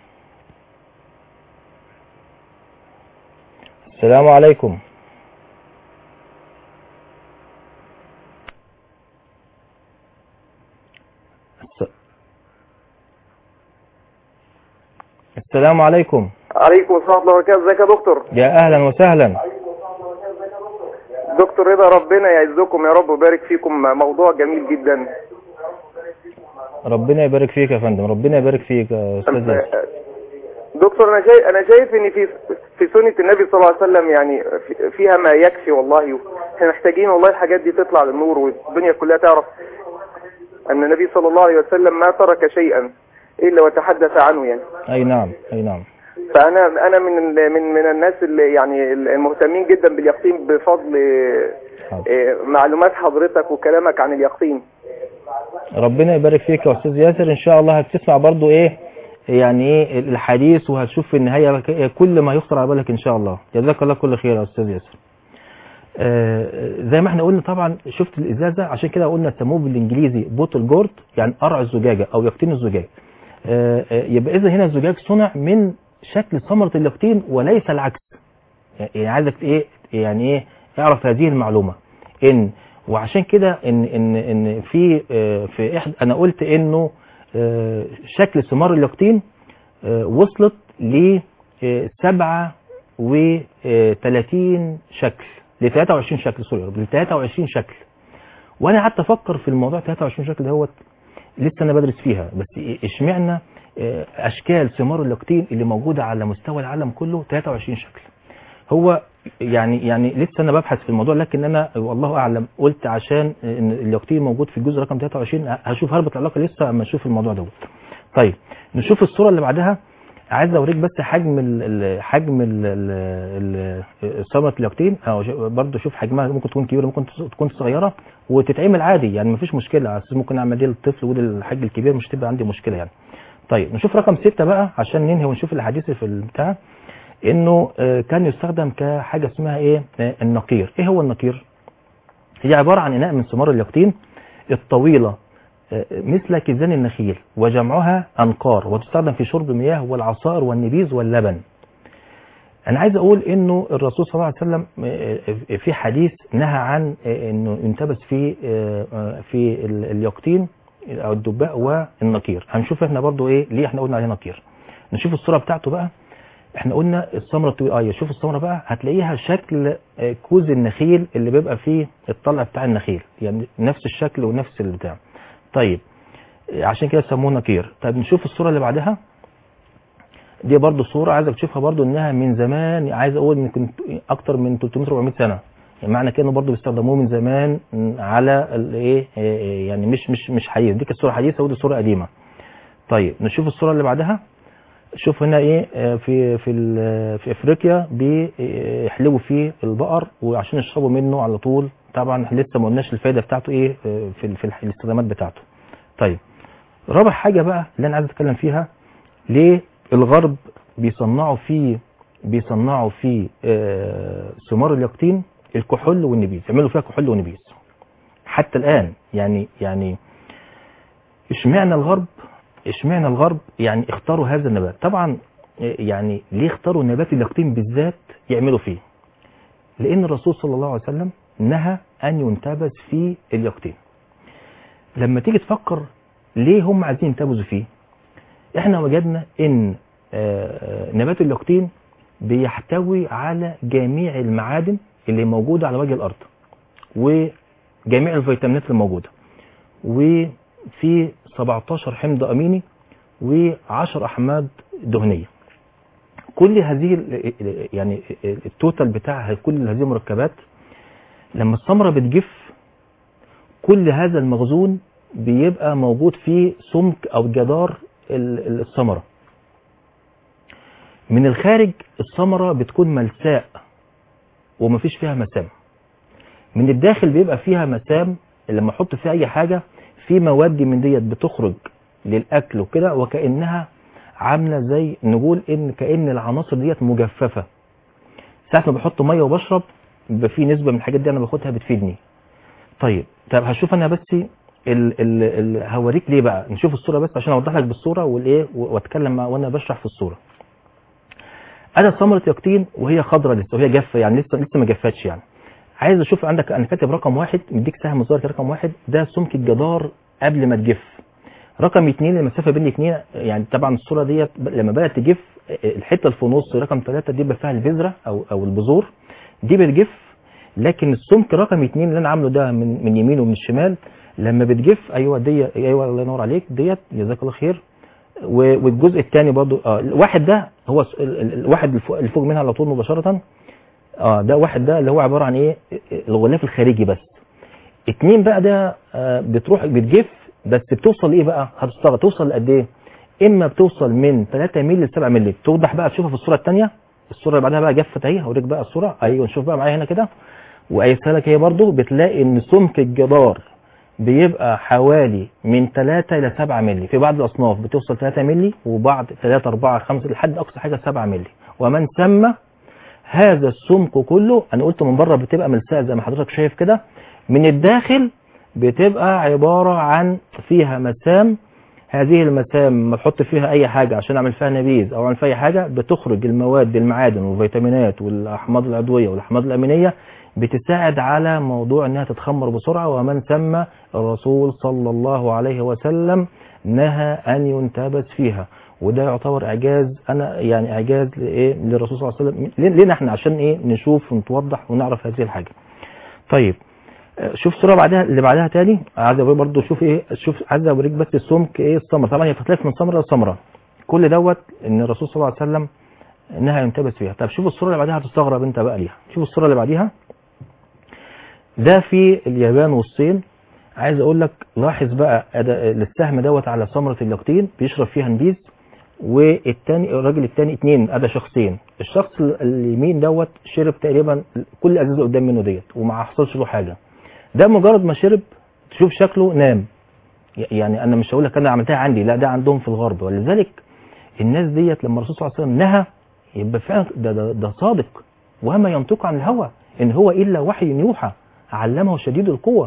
السلام عليكم الس- السلام عليكم عليكم السلام ورحمة الله وبركاته ازيك يا دكتور يا اهلا وسهلا دكتور رضا ربنا يعزكم يا رب ويبارك فيكم موضوع جميل جدا ربنا يبارك فيك يا فندم ربنا يبارك فيك يا استاذ ياسر دكتور انا شايف انا شايف ان في في سنة النبي صلى الله عليه وسلم يعني في- فيها ما يكفي والله احنا محتاجين والله الحاجات دي تطلع للنور والدنيا كلها تعرف ان النبي صلى الله عليه وسلم ما ترك شيئا الا وتحدث عنه يعني اي نعم اي نعم فانا انا من ال- من من الناس اللي يعني المهتمين جدا باليقين بفضل حاضر. إيه، معلومات حضرتك وكلامك عن اليقين ربنا يبارك فيك يا استاذ ياسر ان شاء الله هتسمع برضو ايه يعني ايه الحديث وهتشوف في النهايه ك- كل ما يخطر على بالك ان شاء الله جزاك الله كل خير يا استاذ ياسر آه، زي ما احنا قلنا طبعا شفت الازازه عشان كده قلنا سموه بالانجليزي بوتل جورد يعني قرع الزجاجه او يقطين الزجاج آه، آه، يبقى اذا هنا الزجاج صنع من شكل ثمره اليقطين وليس العكس يعني عايزك ايه يعني ايه اعرف هذه المعلومه ان وعشان كده ان ان ان في آه، في احد انا قلت انه آه، شكل ثمار اليقطين آه، وصلت ل 37 شكل ل 23 شكل سوري ل 23 شكل وانا قعدت افكر في الموضوع 23 شكل دوت لسه انا بدرس فيها بس إيه- اشمعنى آه، اشكال ثمار اليقطين اللي موجوده على مستوى العالم كله 23 شكل هو يعني يعني لسه انا ببحث في الموضوع لكن انا والله اعلم قلت عشان ان اليقطين موجود في الجزء رقم 23 هشوف هربط العلاقه لسه اما اشوف الموضوع دوت طيب نشوف الصوره اللي بعدها عايز اوريك بس حجم ال ال حجم ال ال ال ثمره اليقطين أهو شو- برضه شوف حجمها ممكن تكون كبيره ممكن تكون صغيره وتتعمل عادي يعني مفيش مشكله على اساس ممكن اعمل دي للطفل ودي للحاج الكبير مش تبقى عندي مشكله يعني طيب نشوف رقم ستة بقى عشان ننهي ونشوف الحديث في البتاع انه آه، كان يستخدم كحاجه اسمها ايه آه، النقير ايه هو النقير هي عباره عن اناء من ثمار اليقطين الطويله آه، مثل كيزان النخيل وجمعها انقار وتستخدم في شرب المياه والعصائر والنبيذ واللبن انا عايز اقول انه الرسول صلى الله عليه وسلم آه، في حديث نهى عن آه، انه ينتبس في آه، آه، في ال- اليقطين او الدباء والنقير هنشوف احنا برضو ايه ليه احنا قلنا عليه نقير نشوف الصوره بتاعته بقى احنا قلنا الثمره الطويله اه شوف الثمره بقى هتلاقيها شكل آه، كوز النخيل اللي بيبقى فيه الطلع بتاع النخيل يعني نفس الشكل ونفس البتاع طيب آه، عشان كده سموه نقير طيب نشوف الصوره اللي بعدها دي برضو صوره عايزك تشوفها برضو انها من زمان عايز اقول ان كنت اكتر من 300 400 سنه يعني معنى كده انه برضو بيستخدموه من زمان على الايه آه، يعني مش مش مش حديث دي كانت صوره حديثه ودي صوره قديمه طيب نشوف الصوره اللي بعدها شوف هنا ايه آه، في في ال- في افريقيا بيحلبوا فيه البقر وعشان يشربوا منه على طول طبعا إحنا لسه ما قلناش الفايده بتاعته ايه آه، في ال- في الح- الاستخدامات بتاعته طيب رابع حاجه بقى اللي انا عايز اتكلم فيها ليه الغرب بيصنعوا فيه بيصنعوا فيه آه، ثمار اليقطين الكحول والنبيذ يعملوا فيها كحول ونبيذ حتى الان يعني يعني اشمعنى الغرب اشمعنى الغرب يعني اختاروا هذا النبات طبعا آه، يعني ليه اختاروا نبات اليقطين بالذات يعملوا فيه لان الرسول صلى الله عليه وسلم نهى ان ينتبذ في اليقطين لما تيجي تفكر ليه هم عايزين ينتبذوا فيه احنا وجدنا ان آه، آه، نبات اليقطين بيحتوي على جميع المعادن اللي موجودة على وجه الأرض وجميع الفيتامينات الموجودة وفي 17 حمض أميني و10 أحماض دهنية كل هذه ال- ال- يعني التوتال بتاع كل هذه المركبات لما الثمرة بتجف كل هذا المخزون بيبقى موجود في سمك أو جدار ال- ال- الثمرة من الخارج الثمرة بتكون ملساء ومفيش فيها مسام من الداخل بيبقى فيها مسام لما احط فيها اي حاجة في مواد من ديت بتخرج للاكل وكده وكأنها عاملة زي نقول ان كأن العناصر ديت مجففة ساعة ما بحط مية وبشرب بيبقى في نسبة من الحاجات دي انا باخدها بتفيدني طيب طب هشوف انا بس ال ال ال هوريك ليه بقى نشوف الصورة بس عشان اوضح لك بالصورة والايه واتكلم مع- وانا بشرح في الصورة ادي ثمرة يقطين وهي خضرة لسه وهي جافة يعني لسه لسه ما جفتش يعني عايز اشوف عندك انا كاتب رقم واحد مديك سهم صغير كده رقم واحد ده سمك الجدار قبل ما تجف رقم اتنين المسافة بين الاثنين يعني طبعا الصورة ديت ب- لما بدأت تجف الحتة اللي في النص رقم ثلاثة دي بيبقى فيها البذرة او او البذور دي بتجف لكن السمك رقم اتنين اللي انا عامله ده من من يمين ومن الشمال لما بتجف ايوه دي ايوه الله ينور عليك ديت جزاك الله خير و- والجزء الثاني برضو اه الواحد ده هو الس- ال- ال- الواحد اللي فوق- اللي فوق منها على طول مباشرة اه ده واحد ده اللي هو عبارة عن ايه الغلاف الخارجي بس اتنين بقى ده آه بتروح بتجف بس بتوصل ايه بقى هتستغرب توصل لقد ايه اما بتوصل من 3 مللي ل 7 مللي توضح بقى تشوفها في الصورة الثانية الصورة اللي بعدها بقى جفت اهي هوريك بقى الصورة ايوه نشوف بقى معايا هنا كده وقايسها لك هي برضو بتلاقي ان سمك الجدار بيبقى حوالي من 3 الى 7 مللي في بعض الاصناف بتوصل 3 مللي وبعض 3 4 5 لحد اقصى حاجه 7 مللي ومن ثم هذا السمك كله انا قلت من بره بتبقى ملساء زي ما حضرتك شايف كده من الداخل بتبقى عباره عن فيها مسام هذه المسام ما تحط فيها اي حاجه عشان اعمل فيها نبيذ او اعمل فيها اي حاجه بتخرج المواد المعادن والفيتامينات والاحماض العضويه والاحماض الامينيه بتساعد على موضوع انها تتخمر بسرعه ومن ثم الرسول صلى الله عليه وسلم نهى ان ينتبذ فيها وده يعتبر اعجاز انا يعني اعجاز لايه للرسول صلى الله عليه وسلم ليه- لينا احنا عشان ايه نشوف ونتوضح ونعرف هذه الحاجه طيب آه، شوف الصوره بعدها اللي بعدها تاني عايز اوريك برضه شوف ايه شوف عايز اوريك بس السمك ايه الثمره طبعا هي بتختلف من ثمره لثمره كل دوت ان الرسول صلى الله عليه وسلم انها ينتبس فيها طب شوف الصوره اللي بعدها هتستغرب انت بقى ليها شوف الصوره اللي بعديها ده في اليابان والصين عايز اقول لك لاحظ بقى أدا- السهم دوت على ثمره اليقطين بيشرب فيها نبيذ والتاني الراجل التاني اتنين ادى شخصين الشخص ال- اليمين دوت شرب تقريبا كل الازازه قدام منه ديت وما حصلش له حاجه ده مجرد ما شرب تشوف شكله نام ي- يعني انا مش هقول لك انا عملتها عندي لا ده عندهم في الغرب ولذلك الناس ديت لما الرسول صلى الله عليه وسلم نهى يبقى فعلا ده, ده, ده صادق وما ينطق عن الهوى ان هو الا وحي يوحى علمه شديد القوه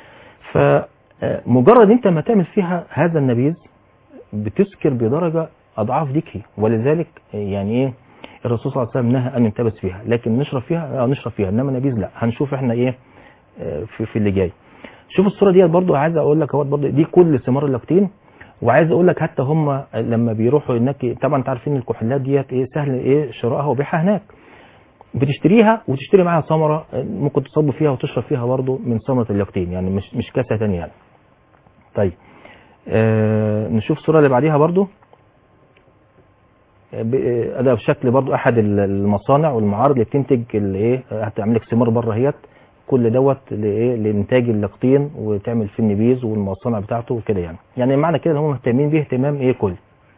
فمجرد انت ما تعمل فيها هذا النبيذ بتسكر بدرجه اضعاف ديكي ولذلك يعني ايه الرسول صلى الله عليه وسلم نهى ان ينتبس فيها لكن نشرب فيها اه نشرب فيها انما نبيذ لا هنشوف احنا ايه آه، في, في اللي جاي شوف الصوره ديت برضو عايز اقول لك اهوت برضو دي كل ثمار اللاكتين وعايز اقول لك حتى هم لما بيروحوا هناك طبعا انت عارفين الكحولات ديت ايه سهل ايه شرائها وبيعها هناك بتشتريها وتشتري معاها ثمره آه، ممكن تصب فيها وتشرب فيها برضو من ثمره اللاكتين يعني مش مش كاسه ثانيه يعني طيب آه نشوف الصوره اللي بعديها برضو ب- آه، ده بشكل برضو احد ال- المصانع والمعارض اللي بتنتج الايه هتعمل لك ثمار بره هيت كل دوت لايه لانتاج اللاكتين وتعمل فيه النبيذ والمصانع بتاعته وكده يعني يعني معنى كده ان هم مهتمين بيه اهتمام ايه كل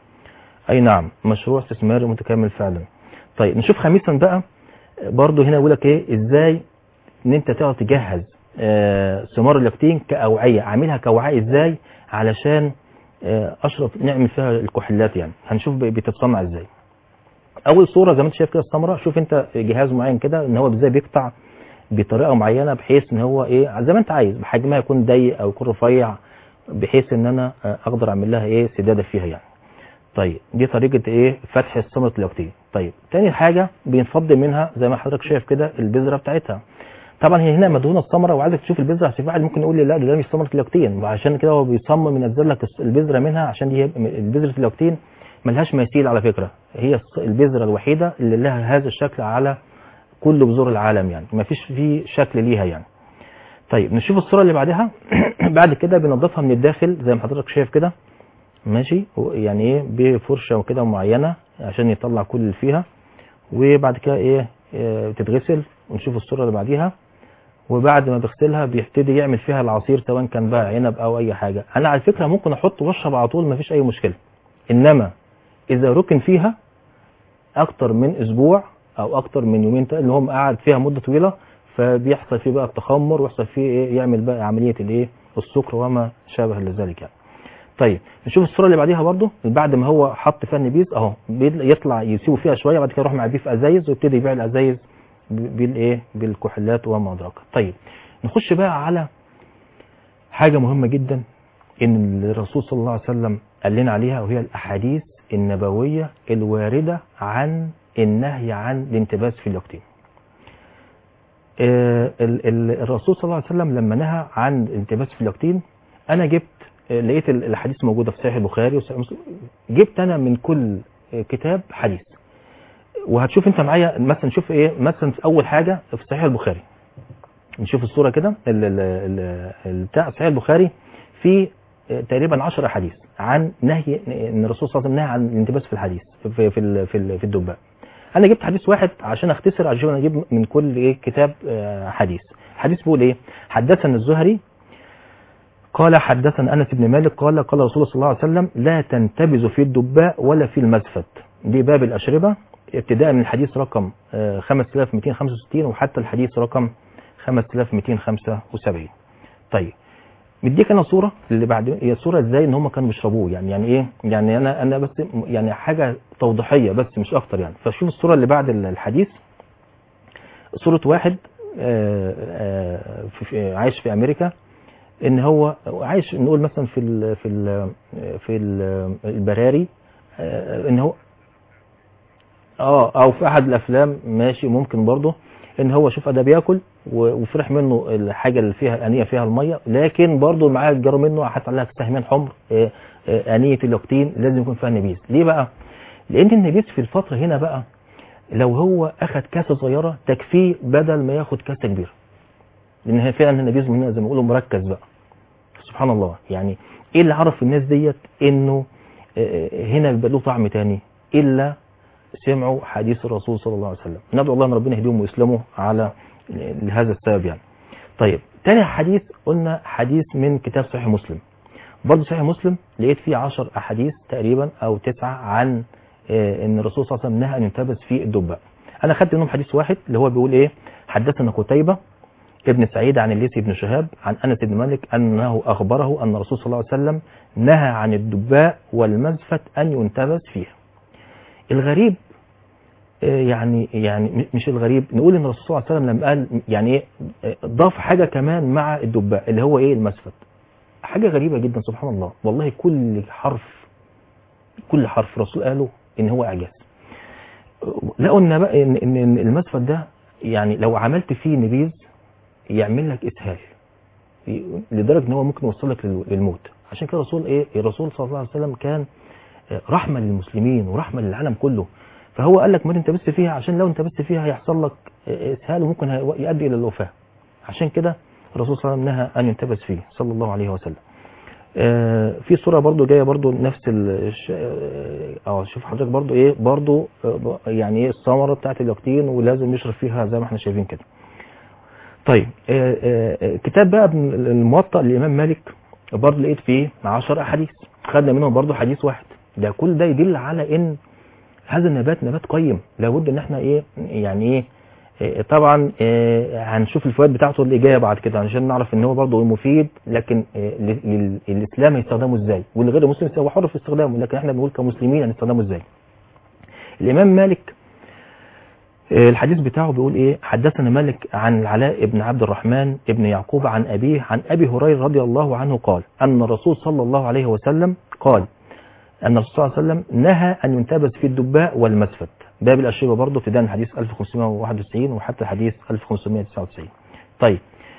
اي نعم مشروع استثماري متكامل فعلا طيب نشوف خامسا بقى برضو هنا يقول لك ايه ازاي ان انت تقعد تجهز آه، ثمار اللاكتين كاوعيه عاملها كوعاء ازاي علشان آه، اشرب نعمل فيها الكحولات يعني هنشوف ب- بتتصنع ازاي اول صوره زي ما انت شايف كده السمراء شوف انت جهاز معين كده ان هو ازاي بيقطع بطريقه معينه بحيث ان هو ايه زي ما انت عايز بحجمها يكون ضيق او يكون رفيع بحيث ان انا آه، اقدر اعمل لها ايه سداده فيها يعني طيب دي طريقه ايه فتح ثمره اللاكتين طيب تاني حاجه بينفض منها زي ما حضرتك شايف كده البذره بتاعتها طبعا هي هنا مدهونه الثمره وعايزك تشوف البذره عشان في واحد ممكن يقول لي لا ده, ده مش ثمره اللاكتين وعشان كده هو بيصمم ينزل لك الس- البذره منها عشان دي البذره اللاكتين ملهاش مثيل على فكره هي الص- البذره الوحيده اللي لها هذا الشكل على كل بذور العالم يعني ما فيش فيه شكل ليها يعني طيب نشوف الصوره اللي بعدها بعد كده بنضفها من الداخل زي ما حضرتك شايف كده ماشي هو يعني ايه بفرشه وكده معينه عشان يطلع كل اللي فيها وبعد كده ايه آه، تتغسل ونشوف الصوره اللي بعديها وبعد ما بغسلها بيبتدي يعمل فيها العصير سواء كان بقى عنب او اي حاجه انا على فكره ممكن احط واشرب على طول مفيش اي مشكله انما اذا ركن فيها اكتر من اسبوع او اكتر من يومين اللي هم قاعد فيها مده طويله فبيحصل فيه بقى التخمر ويحصل فيه ايه يعمل بقى عمليه الايه السكر وما شابه لذلك يعني طيب نشوف الصوره اللي بعديها برضو بعد ما هو حط فيها النبيذ اهو بيطلع- يطلع يسيبه فيها شويه بعد كده يروح معبيه في ازايز ويبتدي يبيع الازايز ب- بالايه بالكحولات وما ادراك طيب نخش بقى على حاجه مهمه جدا ان الرسول صلى الله عليه وسلم قال لنا عليها وهي الاحاديث النبويه الوارده عن النهي عن الانتباس في اللاكتين آه، ال- ال- الرسول صلى الله عليه وسلم لما نهى عن الانتباس في اللاكتين انا جبت آه، لقيت ال- الاحاديث موجوده في صحيح البخاري وصحيح مسلم جبت انا من كل آه، كتاب حديث وهتشوف انت معايا مثلا شوف ايه مثلا في اول حاجه في صحيح البخاري نشوف الصوره كده ال- ال- ال- ال- بتاع صحيح البخاري في آه، تقريبا 10 احاديث عن نهي ان الرسول صلى الله عليه وسلم نهى عن الانتباس في الحديث في في ال- في, ال- في الدباء انا جبت حديث واحد عشان اختصر عشان اجيب من كل ايه كتاب آه، حديث حديث بيقول ايه حدثنا الزهري قال حدثنا انس بن مالك قال قال رسول الله صلى الله عليه وسلم لا تنتبذ في الدباء ولا في المزفت دي باب الاشربه ابتداء من الحديث رقم آه، 5265 وحتى الحديث رقم 5275 طيب مديك انا صوره اللي بعد هي صوره ازاي ان هم كانوا بيشربوه يعني يعني ايه يعني انا انا بس يعني حاجه توضيحيه بس مش اكتر يعني فشوف الصوره اللي بعد الحديث صوره واحد آه، آه، في- في- عايش في امريكا ان هو عايش نقول مثلا في ال في ال في ال البراري آه، ان هو اه او في احد الافلام ماشي ممكن برضه ان هو شوف ده بياكل و- وفرح منه الحاجه اللي فيها الانيه فيها الميه لكن برضه معاه جرى منه حتى عليها سهمين حمر آه، آه، انيه اللاكتين لازم يكون فيها نبيذ ليه بقى؟ لان النبيذ في الفتره هنا بقى لو هو اخذ كاسه صغيره تكفيه بدل ما ياخد كاسه كبيره لان هي فعلا النبيذ من هنا زي ما بيقولوا مركز بقى سبحان الله يعني ايه اللي عرف الناس ديت انه آه، هنا بيبقى له طعم تاني الا سمعوا حديث الرسول صلى الله عليه وسلم ندعو الله ان ربنا يهديهم ويسلموا على لهذا السبب يعني طيب تاني حديث قلنا حديث من كتاب صحيح مسلم برضه صحيح مسلم لقيت فيه عشر احاديث تقريبا او تسعة عن آه، ان الرسول صلى الله عليه وسلم نهى ان ينتبس في الدباء انا خدت منهم حديث واحد اللي هو بيقول ايه حدثنا قتيبة ابن سعيد عن الليثي بن شهاب عن انس بن مالك انه اخبره ان الرسول صلى الله عليه وسلم نهى عن الدباء والمزفت ان ينتبس فيها الغريب آه، يعني يعني م- مش الغريب نقول ان الرسول صلى الله عليه وسلم لما قال يعني ايه آه، ضاف حاجه كمان مع الدباء اللي هو ايه المسفت حاجه غريبه جدا سبحان الله والله كل حرف كل حرف الرسول قاله ان هو اعجاز لقوا ان بقى ان ان إن المسفت ده يعني لو عملت فيه نبيذ يعمل لك اسهال لدرجه ان هو ممكن يوصلك لل- للموت عشان كده الرسول ايه الرسول صلى الله عليه وسلم كان آه، رحمه للمسلمين ورحمه للعالم كله فهو قال لك ما تنتبس فيها عشان لو انتبست فيها هيحصل لك آه، اسهال وممكن هي- يؤدي الى الوفاه عشان كده الرسول صلى الله عليه وسلم نهى ان ينتبس فيه صلى الله عليه وسلم آه، في صوره برضو جايه برضو نفس ال الش- اه آه، شوف حضرتك برضو ايه برضو آه، ب- يعني ايه الثمره بتاعت اليقطين ولازم نشرب فيها زي ما احنا شايفين كده طيب آه، آه، آه، كتاب بقى ابن الموطأ للامام مالك برضو لقيت فيه 10 احاديث خدنا منهم برضو حديث واحد ده كل ده يدل على ان هذا النبات نبات قيم لابد ان احنا ايه يعني ايه إيه طبعا إيه هنشوف الفوائد بتاعته اللي جايه بعد كده عشان نعرف ان هو برضه مفيد لكن إيه لل- لل- الاسلام هيستخدمه ازاي والغير المسلم هو حر في استخدامه لكن احنا بنقول كمسلمين هنستخدمه ازاي الامام مالك إيه الحديث بتاعه بيقول ايه حدثنا مالك عن العلاء بن عبد الرحمن ابن يعقوب عن ابيه عن ابي هريره رضي الله عنه قال ان الرسول صلى الله عليه وسلم قال أن الرسول صلى الله عليه وسلم نهى أن ينتبس في الدباء والمسفت باب الأشربة برضه ابتداء من حديث 1591 وحتى حديث 1599 طيب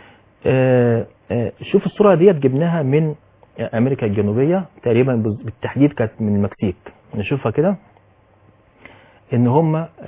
آه آه شوف الصورة ديت جبناها من أمريكا الجنوبية تقريبا بز- بالتحديد كانت من المكسيك نشوفها كده ان هم اه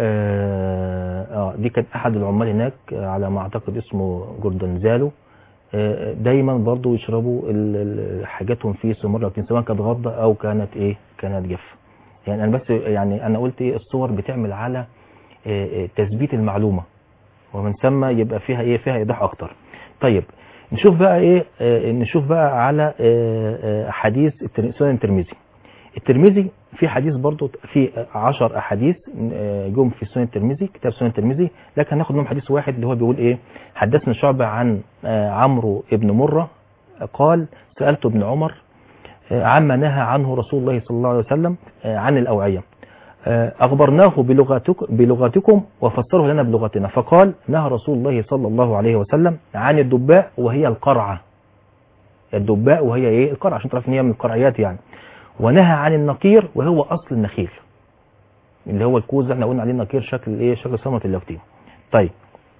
آه، دي كانت احد العمال هناك آه، على ما اعتقد اسمه جوردنزالو آه، دايما برضو يشربوا ال- ال- حاجاتهم في ثمار لكن سواء كانت غضة او كانت ايه كانت جافه يعني انا بس يعني انا قلت ايه الصور بتعمل على آه، آه، تثبيت المعلومه ومن ثم يبقى فيها ايه فيها ايضاح اكتر طيب نشوف بقى ايه آه، نشوف بقى على آه، آه، حديث التر- سنن الترمذي الترمذي في حديث برضو في 10 احاديث آه، جم في سنن الترمذي كتاب سنن الترمذي لكن هناخد منهم حديث واحد اللي هو بيقول ايه حدثنا شعبة عن آه، عمرو بن مرة قال سألت ابن عمر آه، عما نهى عنه رسول الله صلى الله عليه وسلم آه، عن الأوعية آه، أخبرناه بلغتك بلغتكم وفسره لنا بلغتنا فقال نهى رسول الله صلى الله عليه وسلم عن الدباء وهي القرعة الدباء وهي ايه القرعة عشان تعرف ان هي من القرعيات يعني ونهى عن النقير وهو اصل النخيل اللي هو الكوز اللي احنا قلنا عليه النقير شكل ايه شكل ثمره اليقطين طيب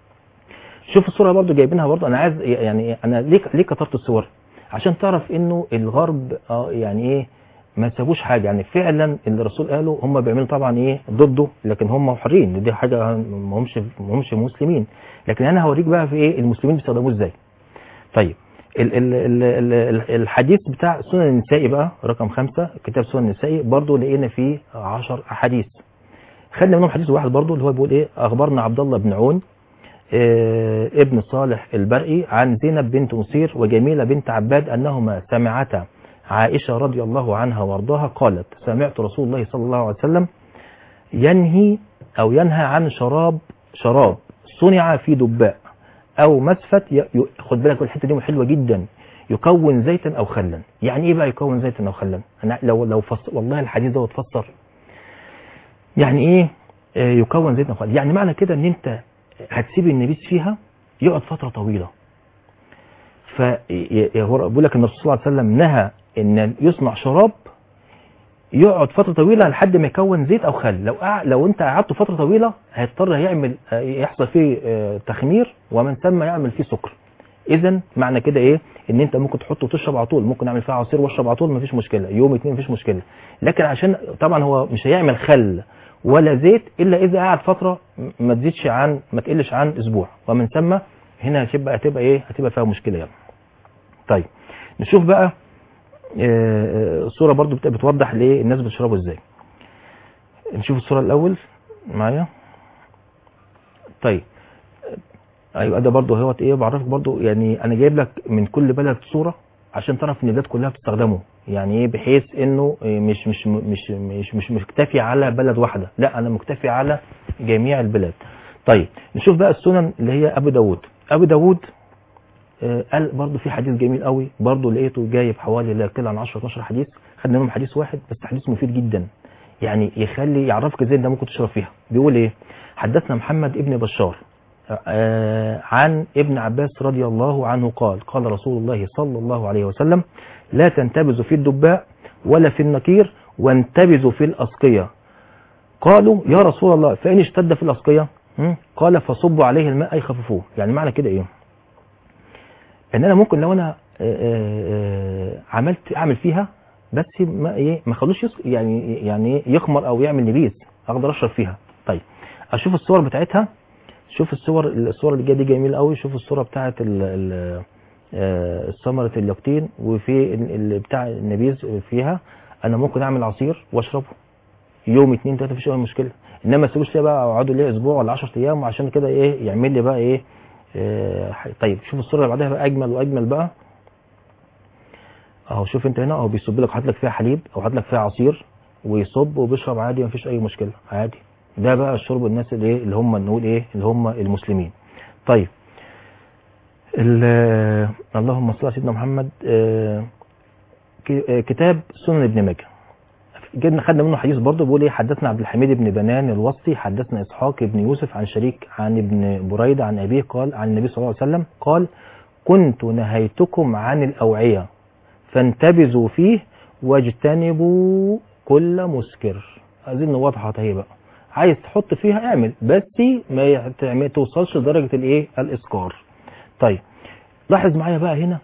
شوف الصوره برضو جايبينها برضو انا عايز يعني انا ليه ليه كترت الصور عشان تعرف انه الغرب اه يعني ايه ما سابوش حاجه يعني فعلا اللي الرسول قاله هم بيعملوا طبعا ايه ضده لكن هم حرين دي حاجه ما همش ما همش مسلمين لكن انا هوريك بقى في ايه المسلمين بيستخدموه ازاي طيب ال ال ال ال ال الحديث بتاع سنن النسائي بقى رقم خمسة كتاب سنن النسائي برضو لقينا فيه عشر أحاديث خدنا منهم حديث واحد برضو اللي هو بيقول ايه أخبرنا عبد الله بن عون آه، ابن صالح البرئي عن زينب بنت أسير وجميلة بنت عباد أنهما سمعتا عائشة رضي الله عنها وارضاها قالت سمعت رسول الله صلى الله عليه وسلم ينهي أو ينهى عن شراب شراب صنع في دباء أو مسفت ي... ي... خد بالك الحتة دي حلوة جدا يكون زيتا أو خلا يعني إيه بقى يكون زيتا أو خلا أنا لو لو فص... والله الحديث ده اتفسر يعني إيه آه، يكون زيتا أو خلا يعني معنى كده إن أنت هتسيب النبيذ فيها يقعد فترة طويلة فبقول لك ان الرسول صلى الله عليه وسلم نهى ان يصنع شراب يقعد فترة طويلة لحد ما يكون زيت او خل لو قع... لو انت قعدته فترة طويلة هيضطر يعمل آه، يحصل فيه آه، تخمير ومن ثم يعمل فيه سكر اذا معنى كده ايه ان انت ممكن تحطه وتشرب على طول ممكن اعمل فيها عصير واشرب على طول مفيش مشكله يوم اتنين مفيش مشكله لكن عشان طبعا هو مش هيعمل خل ولا زيت الا اذا قعد فتره م- ما تزيدش عن ما تقلش عن اسبوع ومن ثم هنا هتبقى هتبقى ايه هتبقى فيها مشكله يعني طيب نشوف بقى آه، آه، الصوره برضو بت- بتوضح ليه الناس بتشربه ازاي نشوف الصوره الاول معايا طيب ايوه ده برضو هو ايه بعرفك برضو يعني انا جايب لك من كل بلد صوره عشان تعرف ان البلاد كلها بتستخدمه يعني ايه بحيث انه إيه مش مش مش مش مش مكتفي على بلد واحده لا انا مكتفي على جميع البلاد طيب نشوف بقى السنن اللي هي ابو داود ابو داود آه، قال برضو في حديث جميل قوي برضو لقيته جايب حوالي لا يقل عن 10 12 حديث خدنا منهم حديث واحد بس حديث مفيد جدا يعني يخلي يعرفك ازاي انت ممكن تشرب فيها بيقول ايه حدثنا محمد ابن بشار آه، عن ابن عباس رضي الله عنه قال قال رسول الله صلى الله عليه وسلم لا تنتبذوا في الدباء ولا في النكير وانتبذوا في الأسقية قالوا يا رسول الله فإن اشتد في الأسقية هم؟ قال فصبوا عليه الماء أي خففوه يعني معنى كده إيه ان انا ممكن لو انا آه، آه، آه، عملت اعمل فيها بس ما ايه ما خلوش يس- يعني يعني إيه يخمر او يعمل نبيذ اقدر اشرب فيها طيب اشوف الصور بتاعتها شوف الصور الصور اللي جايه دي جميله قوي شوف الصوره بتاعت ال ال آه، ثمره اليقطين وفي ال- ال- بتاع النبيذ فيها انا ممكن اعمل عصير واشربه يوم اتنين تلاته مفيش اي مشكله انما ما تسيبوش ليا بقى اقعدوا ليه اسبوع ولا 10 ايام عشان كده ايه يعمل لي بقى ايه آه، ح- طيب شوف الصوره اللي بعدها بقى اجمل واجمل بقى اهو شوف انت هنا اهو بيصب لك حاطط لك فيها حليب او حاطط لك فيها عصير ويصب وبيشرب عادي مفيش اي مشكله عادي ده بقى الشرب الناس اللي ايه اللي هم نقول ايه اللي هم المسلمين طيب ال- اللهم صل على سيدنا محمد آه، ك- آه، كتاب سنن ابن ماجه جبنا خدنا منه حديث برضه بيقول ايه حدثنا عبد الحميد بن بنان الوصي حدثنا اسحاق بن يوسف عن شريك عن ابن بريده عن ابيه قال عن النبي صلى الله عليه وسلم قال كنت نهيتكم عن الاوعيه فانتبذوا فيه واجتنبوا كل مسكر عايزين واضحه اهي بقى عايز تحط فيها اعمل بس ما يعت- ما توصلش لدرجه الايه الاسكار طيب لاحظ معايا بقى هنا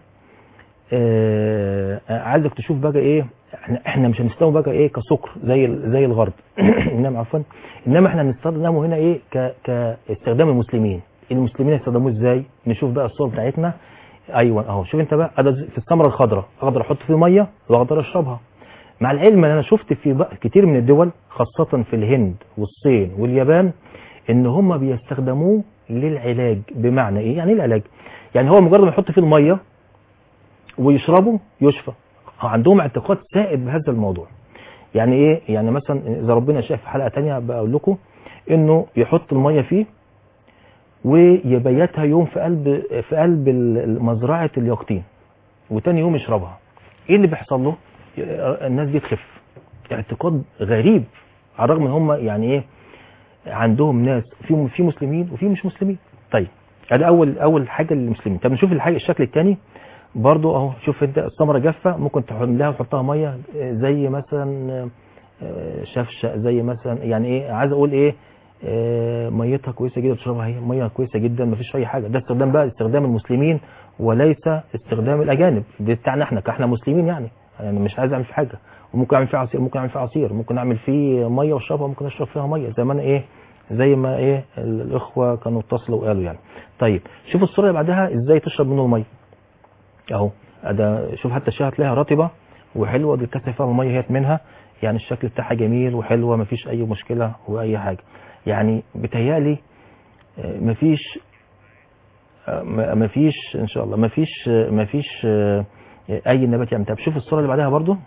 آه عايزك تشوف بقى ايه احنا احنا مش هنستخدمه بقى ايه كسكر زي ال- زي الغرب انما عفوا انما احنا هنستخدمه هنا ايه ك كاستخدام المسلمين المسلمين يستخدموه ازاي نشوف بقى الصور بتاعتنا ايوه اهو شوف انت بقى أدا في الثمره الخضراء اقدر احط فيه ميه واقدر اشربها مع العلم ان انا شفت في بقى كتير من الدول خاصه في الهند والصين واليابان ان هم بيستخدموه للعلاج بمعنى ايه يعني ايه العلاج يعني هو مجرد ما يحط فيه الميه ويشربوا يشفى عندهم اعتقاد سائد بهذا الموضوع يعني ايه يعني مثلا اذا ربنا شاء في حلقه تانية بقول لكم انه يحط الميه فيه ويبيتها يوم في قلب في قلب ال- مزرعه اليقطين وتاني يوم يشربها ايه اللي بيحصل له الناس دي تخف اعتقاد غريب على الرغم ان هم يعني ايه عندهم ناس في في مسلمين وفي مش مسلمين طيب ادي اول اول حاجه للمسلمين طب نشوف الحاجه الشكل الثاني برضو اهو شوف انت الثمره جافه ممكن تحملها وتحطها ميه آه، زي مثلا آه، شفشه زي مثلا يعني ايه عايز اقول ايه آه، ميتها كويسه جدا تشربها هي ميه كويسه جدا مفيش اي حاجه ده استخدام بقى استخدام المسلمين وليس استخدام الاجانب ده بتاعنا احنا كاحنا مسلمين يعني يعني مش عايز اعمل فيه حاجه وممكن اعمل فيه عصير ممكن اعمل فيه عصير ممكن اعمل فيه ميه واشربها ممكن اشرب فيها ميه زي ما انا ايه زي ما ايه ال- الاخوه كانوا اتصلوا وقالوا يعني طيب شوف الصوره اللي بعدها ازاي تشرب منه الميه اهو ده شوف حتى الشاي هتلاقيها رطبه وحلوه دي كاسه فيها الميه هي منها يعني الشكل بتاعها جميل وحلوه مفيش اي مشكله واي حاجه يعني بتهيالي آه، مفيش آه، م- مفيش ان شاء الله مفيش آه، مفيش آه، اي نبات يعني طب شوف الصوره اللي بعدها برضو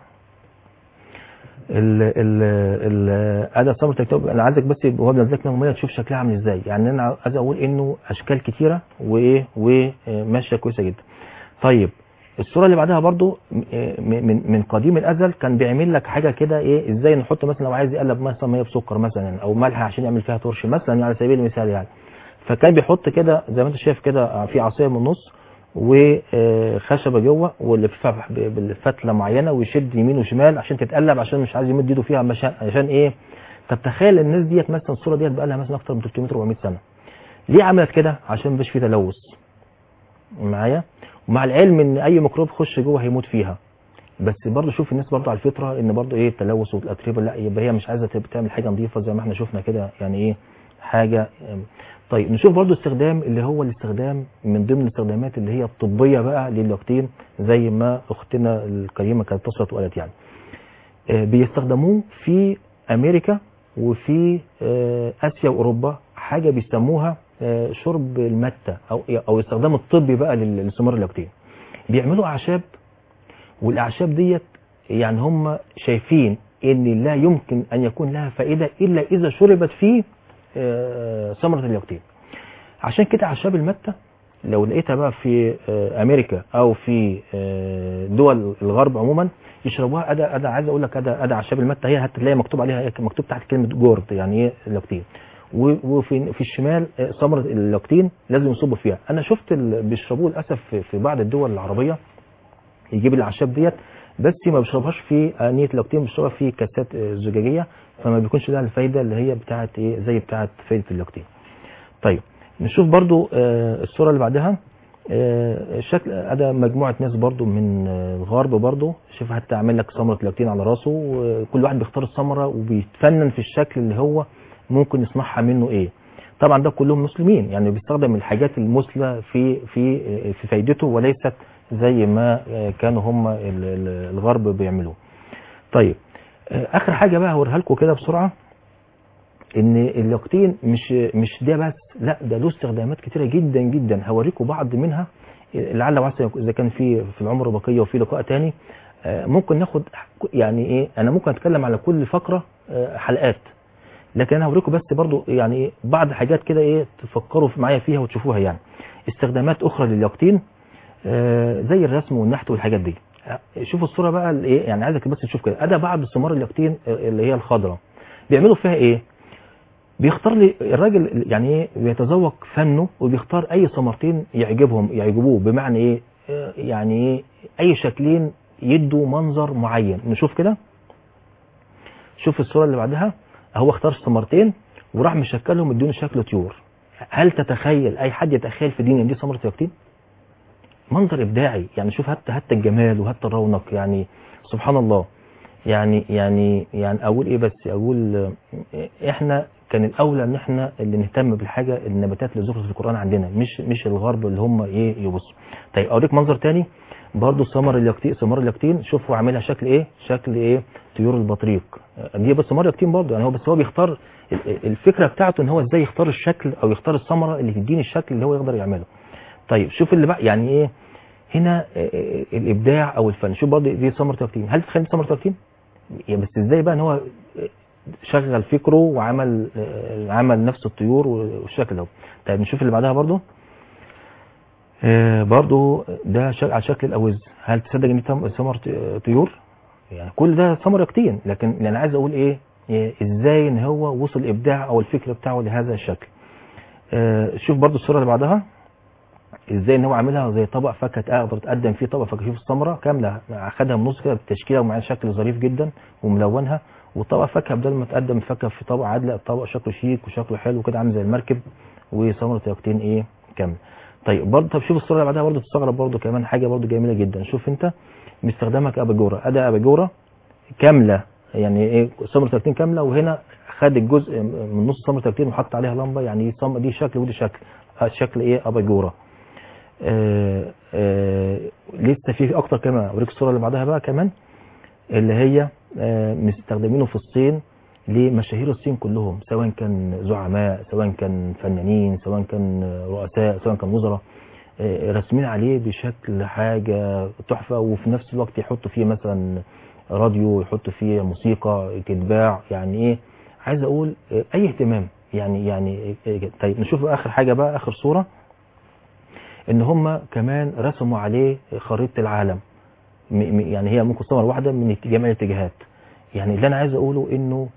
ال ال ال اداه ثمره الكتاب انا عايزك بس وهو بنزلك من الميه تشوف شكلها عامل ازاي يعني انا عايز اقول انه اشكال كتيره وايه وماشيه كويسه جدا طيب الصوره اللي بعدها برضو م- من من قديم الازل كان بيعمل لك حاجه كده ايه ازاي نحط مثلا لو عايز يقلب مثلا ميه بسكر مثلا او ملح عشان يعمل فيها ترش مثلا على سبيل المثال يعني فكان بيحط كده زي ما انت شايف كده في عصايه من النص وخشبه جوه واللي فيها ب- بالفتله معينه ويشد يمين وشمال عشان تتقلب عشان مش عايز يمد ايده فيها عشان عشان ايه طب تخيل الناس ديت مثلا الصوره ديت بقى لها مثلا اكتر من 300 400 سنه ليه عملت كده عشان مبقاش فيه تلوث معايا ومع العلم ان اي ميكروب يخش جوه هيموت فيها بس برضه شوف الناس برضه على الفطره ان برضه ايه التلوث والاتربه لا يبقى هي مش عايزه تبقى تعمل حاجه نظيفه زي ما احنا شفنا كده يعني ايه حاجه أم. طيب نشوف برضو استخدام اللي هو الاستخدام من ضمن الاستخدامات اللي هي الطبية بقى لليقطين زي ما اختنا الكريمة كانت اتصلت وقالت يعني آه، بيستخدموه في امريكا وفي آه، اسيا واوروبا حاجة بيسموها آه، شرب المتة او او استخدام الطبي بقى لل- لثمار اليقطين بيعملوا اعشاب والاعشاب ديت يعني هم شايفين ان لا يمكن ان يكون لها فائدة الا اذا شربت في آه، ثمرة اليقطين عشان كده اعشاب المتة لو لقيتها بقى في آه، امريكا او في آه، دول الغرب عموما يشربوها ادا ادا عايز اقول لك ادا ادا اعشاب المتة هي هتلاقي مكتوب عليها إيه؟ مكتوب تحت كلمة جورد يعني ايه اليقطين و- وفي في الشمال آه، ثمرة اليقطين لازم يصبوا فيها انا شفت ال- بيشربوه للاسف في- في بعض الدول العربية يجيب الاعشاب ديت بس ما بيشربهاش في انيه اليقطين بيشربها في كاسات آه، زجاجيه فما بيكونش لها الفايده اللي هي بتاعه ايه زي بتاعه فايده اليقطين طيب نشوف برضو آه، الصوره اللي بعدها آه، شكل ادى مجموعه ناس برضو من آه، الغرب برضو شوف حتى عامل لك ثمره اليقطين على راسه وكل واحد بيختار الثمره وبيتفنن في الشكل اللي هو ممكن يصنعها منه ايه طبعا ده كلهم مسلمين يعني بيستخدم الحاجات المثلى في في في فايدته وليست زي ما آه، كانوا هم ال- ال- الغرب بيعملوه طيب آه، اخر حاجه بقى هوريها لكم كده بسرعه ان اليقطين مش مش ده بس لا ده له استخدامات كتيره جدا جدا هوريكم بعض منها لعل وعسى اذا كان في في العمر بقيه وفي لقاء تاني آه، ممكن ناخد يعني ايه انا ممكن اتكلم على كل فقره آه، حلقات لكن انا هوريكم بس برضو يعني ايه بعض حاجات كده ايه تفكروا في- معايا فيها وتشوفوها يعني استخدامات اخرى لليقطين آه، زي الرسم والنحت والحاجات دي آه، شوفوا الصوره بقى الايه يعني عايزك بس تشوف كده ادى بعض ثمار اليقطين آه، اللي هي الخضراء بيعملوا فيها ايه بيختار لي الراجل يعني ايه بيتذوق فنه وبيختار اي ثمرتين يعجبهم يعجبوه بمعنى ايه آه، يعني ايه اي شكلين يدوا منظر معين نشوف كده شوف الصوره اللي بعدها هو اختار ثمرتين وراح مشكلهم ادوني شكل طيور هل تتخيل اي حد يتخيل في دين ان دي ثمره يقطين منظر ابداعي يعني شوف حتى حتى الجمال وحتى الرونق يعني سبحان الله يعني يعني يعني اقول ايه بس اقول آه، احنا كان الاولى ان احنا اللي نهتم بالحاجه النباتات اللي ذكرت في القران عندنا مش مش الغرب اللي هم ايه يبصوا طيب اوريك منظر تاني برضه ثمر اليقطين ثمار اليقطين شوف هو عاملها شكل ايه شكل ايه طيور البطريق آه، دي بس ثمار اليقطين برضه يعني هو بس هو بيختار ال- الفكره بتاعته ان هو ازاي يختار الشكل او يختار الثمره اللي تديني الشكل اللي هو يقدر يعمله طيب شوف اللي بقى يعني ايه هنا آه، آه، الابداع او الفن شوف برضه دي ثمره يقطين هل تتخيل دي ثمره يقطين يعني بس ازاي بقى ان هو شغل فكره وعمل آه، عمل نفس الطيور والشكل ده طيب نشوف اللي بعدها برضو آه، برضو ده شك- على شكل الاوز هل تصدق ان دي تم- ثمر ط- طيور يعني كل ده ثمر يقطين لكن اللي انا عايز اقول ايه إيه، ازاي ان هو وصل الابداع او الفكر بتاعه لهذا الشكل آه، شوف برضو الصوره اللي بعدها ازاي ان هو عاملها زي طبق فاكهه اقدر تقدم فيه طبق فاكهه شوف السمره كامله اخدها من النص كده بالتشكيله ومعاه شكل ظريف جدا وملونها وطبق فاكهه بدل ما تقدم فاكهه في طبق عادي لا الطبق شكله شيك وشكله حلو كده عامل زي المركب وثمره يقطين ايه كامله طيب برضه طب شوف الصوره اللي بعدها برضه تستغرب برضه كمان حاجه برضه جميله جدا شوف انت مستخدمها كاباجوره اداه اباجوره كامله يعني ايه ثمره يقطين كامله وهنا خد الجزء من نص ثمره يقطين وحط عليها لمبه يعني دي دي شكل ودي شكل شكل ايه اباجوره آه آه لسه في اكتر كمان اوريك الصوره اللي بعدها بقى كمان اللي هي آه مستخدمينه في الصين لمشاهير الصين كلهم سواء كان زعماء سواء كان فنانين سواء كان رؤساء سواء كان وزراء آه راسمين عليه بشكل حاجه تحفه وفي نفس الوقت يحطوا فيه مثلا راديو يحطوا فيه موسيقى تتباع يعني ايه عايز اقول آه اي اهتمام يعني يعني آه طيب نشوف اخر حاجه بقى اخر صوره ان هم كمان رسموا عليه خريطه العالم يعني هي ممكن صور واحده من جميع الاتجاهات يعني اللي انا عايز اقوله انه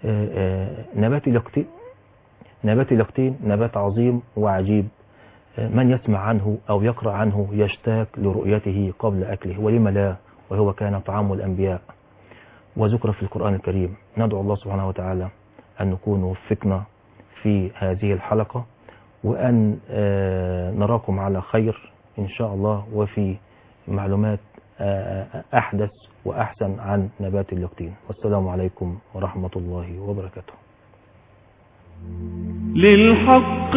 نبات اليقطين نبات اليقطين نبات عظيم وعجيب من يسمع عنه او يقرا عنه يشتاق لرؤيته قبل اكله ولم لا وهو كان طعام الانبياء وذكر في القران الكريم ندعو الله سبحانه وتعالى ان نكون وفقنا في هذه الحلقه وأن نراكم على خير إن شاء الله وفي معلومات أحدث وأحسن عن نبات اليقطين والسلام عليكم ورحمة الله وبركاته للحق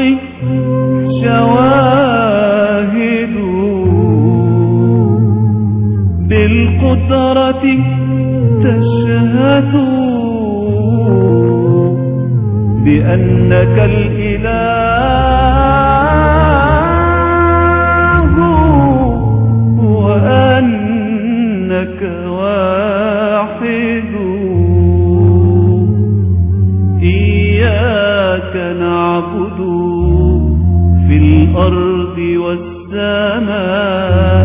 شواهد بالقدرة تشهد بأنك الإله وأنك واحد إياك نعبد في الأرض والسماء